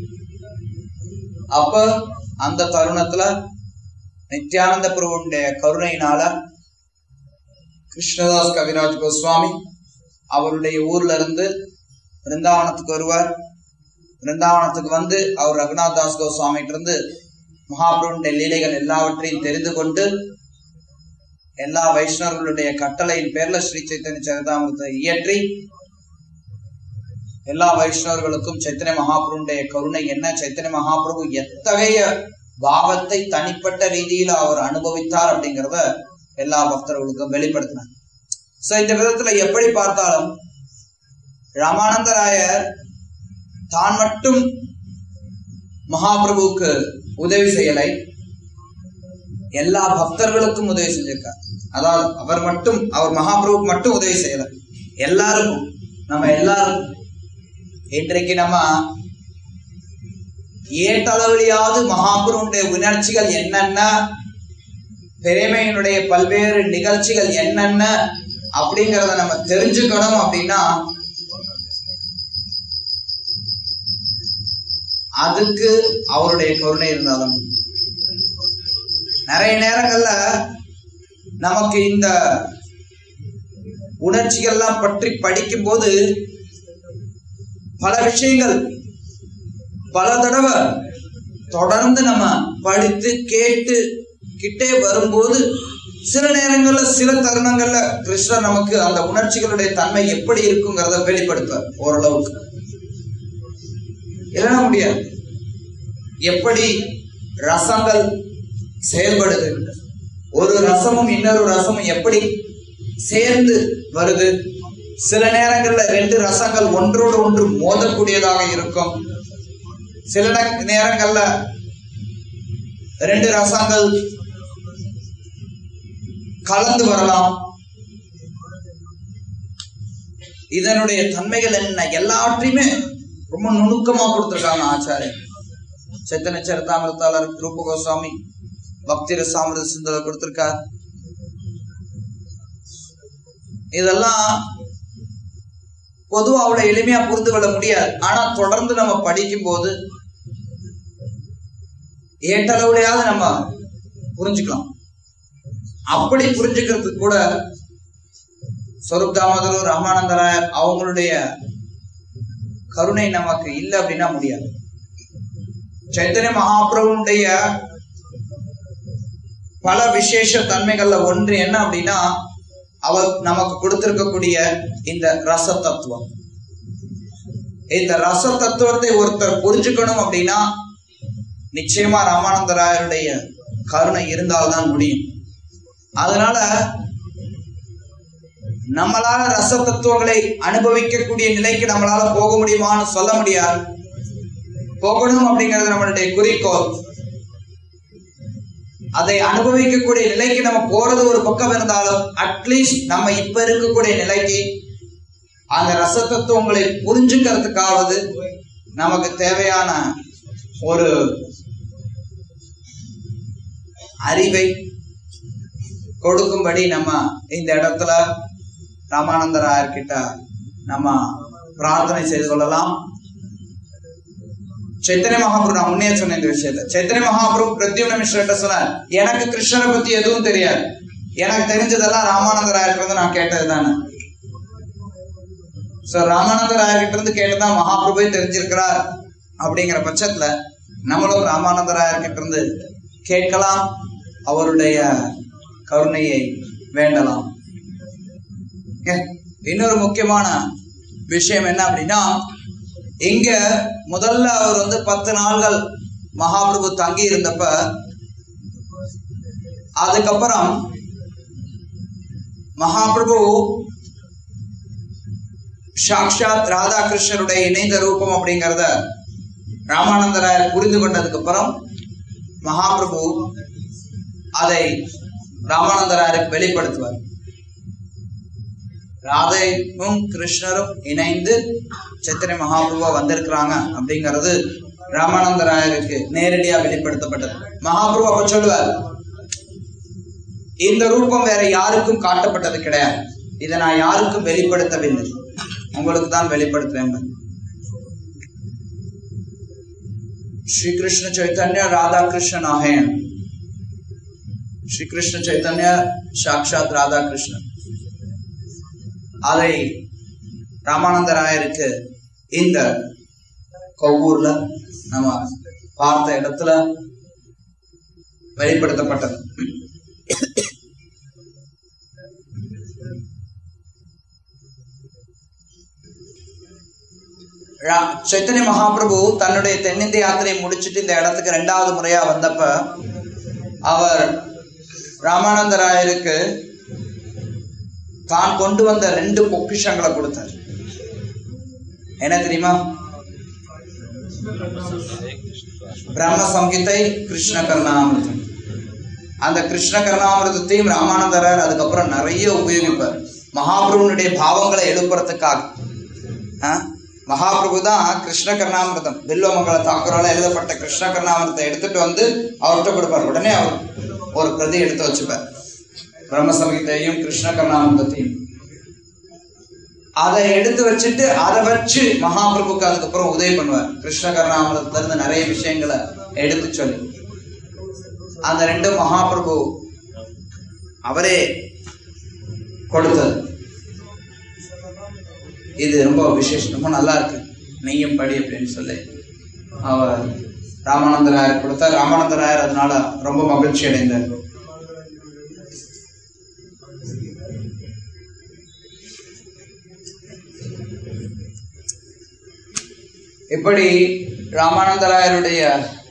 Speaker 1: அப்ப அந்த தருணத்துல நித்யானந்த பிரபுடைய கருணையினால கிருஷ்ணதாஸ் கவிராஜ் கோஸ்வாமி அவருடைய ஊர்ல இருந்து பிருந்தாவனத்துக்கு வருவார் பிருந்தாவனத்துக்கு வந்து அவர் ரகுநாத் தாஸ் கோஸ்வாமிகிட்ட இருந்து மகாபிரபுடைய லீலைகள் எல்லாவற்றையும் தெரிந்து கொண்டு எல்லா வைஷ்ணவர்களுடைய கட்டளையின் பேர்ல ஸ்ரீ சைத்தன்ய சரிதாமிரத்தை இயற்றி எல்லா வைஷ்ணவர்களுக்கும் சைத்தன்ய மகாபிரபுடைய கருணை என்ன சைத்தன்ய மகாபிரபு எத்தகைய பாவத்தை தனிப்பட்ட ரீதியில அவர் அனுபவித்தார் அப்படிங்கிறத எல்லா பக்தர்களுக்கும் வெளிப்படுத்தினார் சோ இந்த விதத்துல எப்படி பார்த்தாலும் ராமானந்தராயர் தான் மட்டும் மகாபிரபுவுக்கு உதவி செய்யலை எல்லா பக்தர்களுக்கும் உதவி செஞ்சிருக்கார் அதாவது அவர் மட்டும் அவர் மகாபிரபுக்கு மட்டும் உதவி செய்யல எல்லாருக்கும் நம்ம எல்லாரும் இன்றைக்கு நம்ம ஏட்டளவிலாவது மகாபுருடைய உணர்ச்சிகள் என்னென்ன பிரேமையினுடைய பல்வேறு நிகழ்ச்சிகள் என்னென்ன அப்படிங்கறத நம்ம தெரிஞ்சுக்கணும் அப்படின்னா அதுக்கு அவருடைய கருணை இருந்தாலும் நிறைய நேரங்கள்ல நமக்கு இந்த உணர்ச்சிகள்லாம் பற்றி படிக்கும்போது பல விஷயங்கள் பல தடவை தொடர்ந்து நம்ம படித்து கேட்டு கிட்டே வரும்போது சில நேரங்கள்ல சில தருணங்கள்ல கிருஷ்ணர் நமக்கு அந்த உணர்ச்சிகளுடைய தன்மை எப்படி இருக்குங்கிறத வெளிப்படுத்துவார் ஓரளவுக்கு இல்லைன்னா முடியாது எப்படி ரசங்கள் செயல்படுது ஒரு ரசமும் இன்னொரு ரசமும் எப்படி சேர்ந்து வருது சில நேரங்கள்ல ரெண்டு ரசங்கள் ஒன்றோடு ஒன்று மோதக்கூடியதாக இருக்கும் சில நே- நேரங்கள்ல ரெண்டு ரசங்கள் கலந்து வரலாம் இதனுடைய தன்மைகள் என்ன எல்லாவற்றையுமே ரொம்ப நுணுக்கமா கொடுத்திருக்காங்க ஆச்சாரியர் சைத்தன்ய சரிதாமிரத்தாளர் ரூப கோஸ்வாமி பக்தி ரசாமிரத சிந்தல கொடுத்திருக்கார் இதெல்லாம் பொதுவா அவ்வளவு எளிமையா புரிந்து கொள்ள முடியாது ஆனா தொடர்ந்து நம்ம படிக்கும் போது ஏட்டளவுலையாவது நம்ம புரிஞ்சுக்கலாம் அப்படி புரிஞ்சுக்கிறதுக்கு கூட ஸ்வரூப் தாமோதரர் ராமானந்தராயர் அவங்களுடைய கருணை நமக்கு இல்லை அப்படின்னா முடியாது சைத்தன்ய மகாபிரபுடைய பல விசேஷ தன்மைகள்ல ஒன்று என்ன அப்படின்னா அவர் நமக்கு கொடுத்திருக்கக்கூடிய இந்த ரச தத்துவம் இந்த ரச தத்துவத்தை ஒருத்தர் புரிஞ்சுக்கணும் அப்படின்னா நிச்சயமா ராமானந்தராயருடைய கருணை இருந்தால்தான் முடியும் அதனால நம்மளால ரச தத்துவங்களை அனுபவிக்கக்கூடிய நிலைக்கு நம்மளால போக முடியுமான்னு சொல்ல முடியாது போகணும் அப்படிங்கிறது நம்மளுடைய குறிக்கோள் அதை அனுபவிக்கக்கூடிய நிலைக்கு நம்ம போறது ஒரு பக்கம் இருந்தாலும் அட்லீஸ்ட் நம்ம இப்ப இருக்கக்கூடிய நிலைக்கு அந்த ரச தத்துவங்களை புரிஞ்சுக்கிறதுக்காவது நமக்கு தேவையான ஒரு அறிவை கொடுக்கும்படி நம்ம இந்த இடத்துல ராமானந்தராயர்கிட்ட நம்ம பிரார்த்தனை செய்து கொள்ளலாம் சைத்தன்ய மகாபுரு நான் முன்னே சொன்ன இந்த விஷயத்த சைத்தன்ய மகாபுரு பிரத்யும்ன மிஸ்ரட்ட சொன்னார் எனக்கு கிருஷ்ணரை பத்தி எதுவும் தெரியாது எனக்கு தெரிஞ்சதெல்லாம் ராமானந்தராயர்கிட்ட இருந்து நான் கேட்டது தானே சோ ராமானந்தராயர்கிட்ட இருந்து கேட்டுதான் மகாபிரபுவே தெரிஞ்சிருக்கிறார் அப்படிங்கிற பட்சத்துல நம்மளும் ராமானந்தராயர்கிட்ட இருந்து கேட்கலாம் அவருடைய கருணையை வேண்டலாம் Okay? இன்னொரு முக்கியமான விஷயம் என்ன அப்படின்னா இங்க முதல்ல அவர் வந்து பத்து நாள்கள் மகாபிரபு தங்கி இருந்தப்ப அதுக்கப்புறம் மகாபிரபு சாக்ஷாத் ராதாகிருஷ்ணருடைய இணைந்த ரூபம் அப்படிங்கிறத ராமானந்தராயர் புரிந்து கொண்டதுக்கு அப்புறம் மகாபிரபு அதை ராமானந்தராயருக்கு வெளிப்படுத்துவார் ராதையும் கிருஷ்ணரும் இணைந்து சைத்தன்ய மகாபிரபுவா வந்திருக்கிறாங்க அப்படிங்கிறது ராமானந்தராயருக்கு நேரடியா வெளிப்படுத்தப்பட்டது மகாபிரபு அப்ப சொல்லுவார் இந்த ரூபம் வேற யாருக்கும் காட்டப்பட்டது கிடையாது இதை நான் யாருக்கும் வெளிப்படுத்தவில்லை உங்களுக்கு தான் வெளிப்படுத்துறேன் श्री कृष्ण चैतन्य राधा कृष्ण आहे श्री कृष्ण चैतन्य சாட்சாத் ராதா கிருஷ்ணன் அதை ராமானந்தராயருக்கு இந்த கொவ்வூர்ல நம்ம பார்த்த இடத்துல வெளிப்படுத்தப்பட்டது ரா- சைத்தன்ய மகாபிரபு தன்னுடைய தென்னிந்திய யாத்திரையை முடிச்சிட்டு இந்த இடத்துக்கு ரெண்டாவது முறையா வந்தப்ப அவர் ராமானந்தராயருக்கு தான் கொண்டு வந்த ரெண்டு பொக்கிஷங்களை கொடுத்தார் என்ன தெரியுமா பிரம்ம சங்கீதை கிருஷ்ண கர்ணாமிருதம் அந்த கிருஷ்ண கர்ணாமிருதத்தையும் ராமானந்தராயர் அதுக்கப்புறம் நிறைய உபயோகிப்பார் மகாபிரபுனுடைய பாவங்களை எழுப்புறதுக்காக ஆ? மகாபிரபு தான் கிருஷ்ண கர்ணாமிருதம் வில்வமங்கல தாக்கூரால எழுதப்பட்ட கிருஷ்ண கர்ணாமிரதத்தை எடுத்துட்டு வந்து அவர்கிட்ட கொடுப்பார் உடனே அவர் ஒரு பிரதி எடுத்து வச்சுப்பார் பிரம்ம சங்கீதையும் கிருஷ்ண கர்ணாமிரதத்தையும் அதை எடுத்து வச்சுட்டு அதை வச்சு மகாபிரபுக்கு அதுக்கப்புறம் உதவி பண்ணுவார் கிருஷ்ண கர்ணாமிரதத்துல இருந்து நிறைய விஷயங்களை எடுத்து சொல்லி அந்த ரெண்டு மகாபிரபு அவரே கொடுத்தது இது ரொம்ப விசேஷம் ரொம்ப நல்லா இருக்கு நீயும் படி அப்படின்னு சொல்லி அவர் ராமானந்தராயர் கொடுத்தார் ராமானந்தராயர் அதனால ரொம்ப மகிழ்ச்சி அடைந்தார் இப்படி ராமானந்தராயருடைய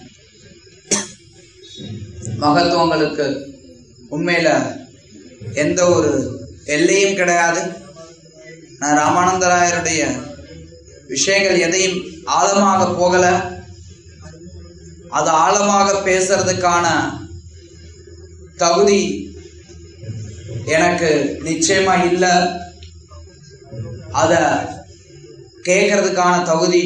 Speaker 1: மகத்துவங்களுக்கு உண்மையில எந்த ஒரு எல்லையும் கிடையாது நான் ராமானந்தராயருடைய விஷயங்கள் எதையும் ஆழமாக போகல அது ஆழமாக பேசுறதுக்கான தகுதி எனக்கு நிச்சயமா இல்லை அத கேட்கறதுக்கான தகுதி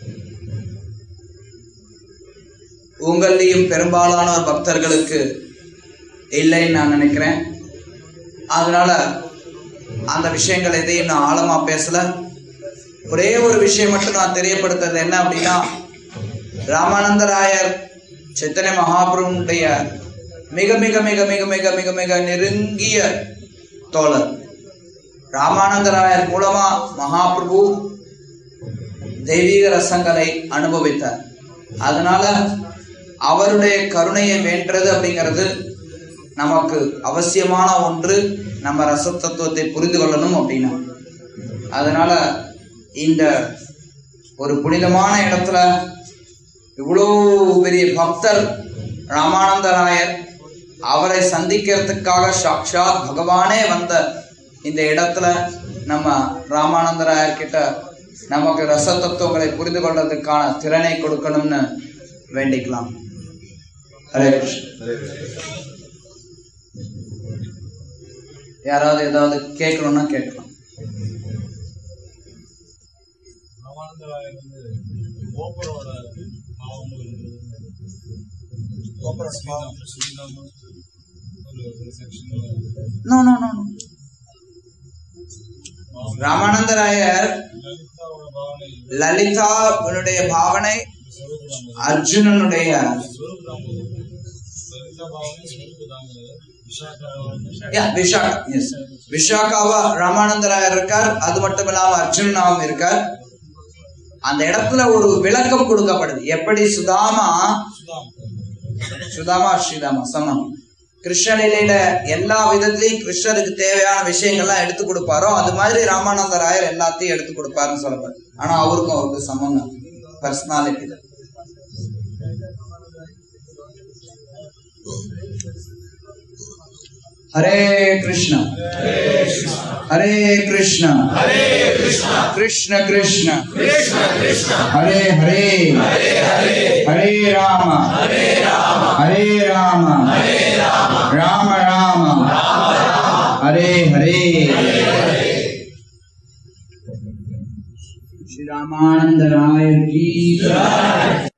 Speaker 1: உங்களையும் பெரும்பாலானோர் பக்தர்களுக்கு இல்லைன்னு நான் நினைக்கிறேன் அதனால அந்த விஷயங்கள் எதையும் நான் ஆழமா பேசல ஒரே ஒரு விஷயம் மட்டும் நான் தெரியப்படுத்துறது என்ன அப்படின்னா ராமானந்தராயர் சைத்தன்ய மகாபுருடைய மிக மிக மிக மிக மிக மிக மிக நெருங்கிய தோழர் ராமானந்தராயர் மூலமா மகாபிரபு தெய்வீக ரசங்களை அனுபவித்தார் அதனால அவருடைய கருணையை வேண்டது அப்படிங்கிறது நமக்கு அவசியமான ஒன்று நம்ம ரச தத்துவத்தை புரிந்து கொள்ளணும் அப்படின்னா அதனால இந்த ஒரு புனிதமான இடத்துல இவ்வளோ பெரிய பக்தர் ராமானந்தராயர் அவரை சந்திக்கிறதுக்காக சாக்ஷாத் பகவானே வந்த இந்த இடத்துல நம்ம ராமானந்தராயர் கிட்ட நமக்கு ரச தத்துவங்களை புரிந்து கொள்றதுக்கான திறனை கொடுக்கணும்னு வேண்டிக்கலாம் ஹரே கிருஷ்ண யாராவது ஏதாவது கேட்கணும்னா கேட்கலாம்
Speaker 2: ராமானந்தராயர் வந்து கோபுரோட பாவங்கள் ஸ்ரீராம் ஸ்ரீராம ஒரு ஒரு செக்ஷன்ல
Speaker 1: நோ நோ நோ ராமானந்தராயர்
Speaker 2: லலிதாவோட பாவனை
Speaker 1: லலிதாவுடைய பாவனை
Speaker 2: ஸ்வரூபராம
Speaker 1: அர்ஜுனனுடைய
Speaker 2: ஸ்வரூபராம லலிதா பாவனை ஸ்வரூபராம விஷாகா
Speaker 1: Yeah, விஷாகா எஸ் விஷாகாவா ராமானந்தராயர் இருக்கார் அது மட்டும் இல்லாம அர்ஜுனாவும் இருக்கார் அந்த இடத்துல ஒரு விளக்கம் கொடுக்கப்படுது எப்படி சுதாமா
Speaker 2: சுதாம்
Speaker 1: சுதாமா ஸ்ரீதாமா சமம் கிருஷ்ணனிலையில எல்லா விதத்திலையும் கிருஷ்ணருக்கு தேவையான விஷயங்கள்லாம் எடுத்து கொடுப்பாரோ அது மாதிரி ராமானந்தராயர் எல்லாத்தையும் எடுத்து கொடுப்பாருன்னு சொல்லப்படுது ஆனா அவருக்கும் அவருக்கு சமம் பர்சனாலிட்டி हरे कृष्ण हरे कृष्ण कृष्ण कृष्ण हरे हरे हरे राम हरे राम राम राम हरे हरे श्री रामानंद राय की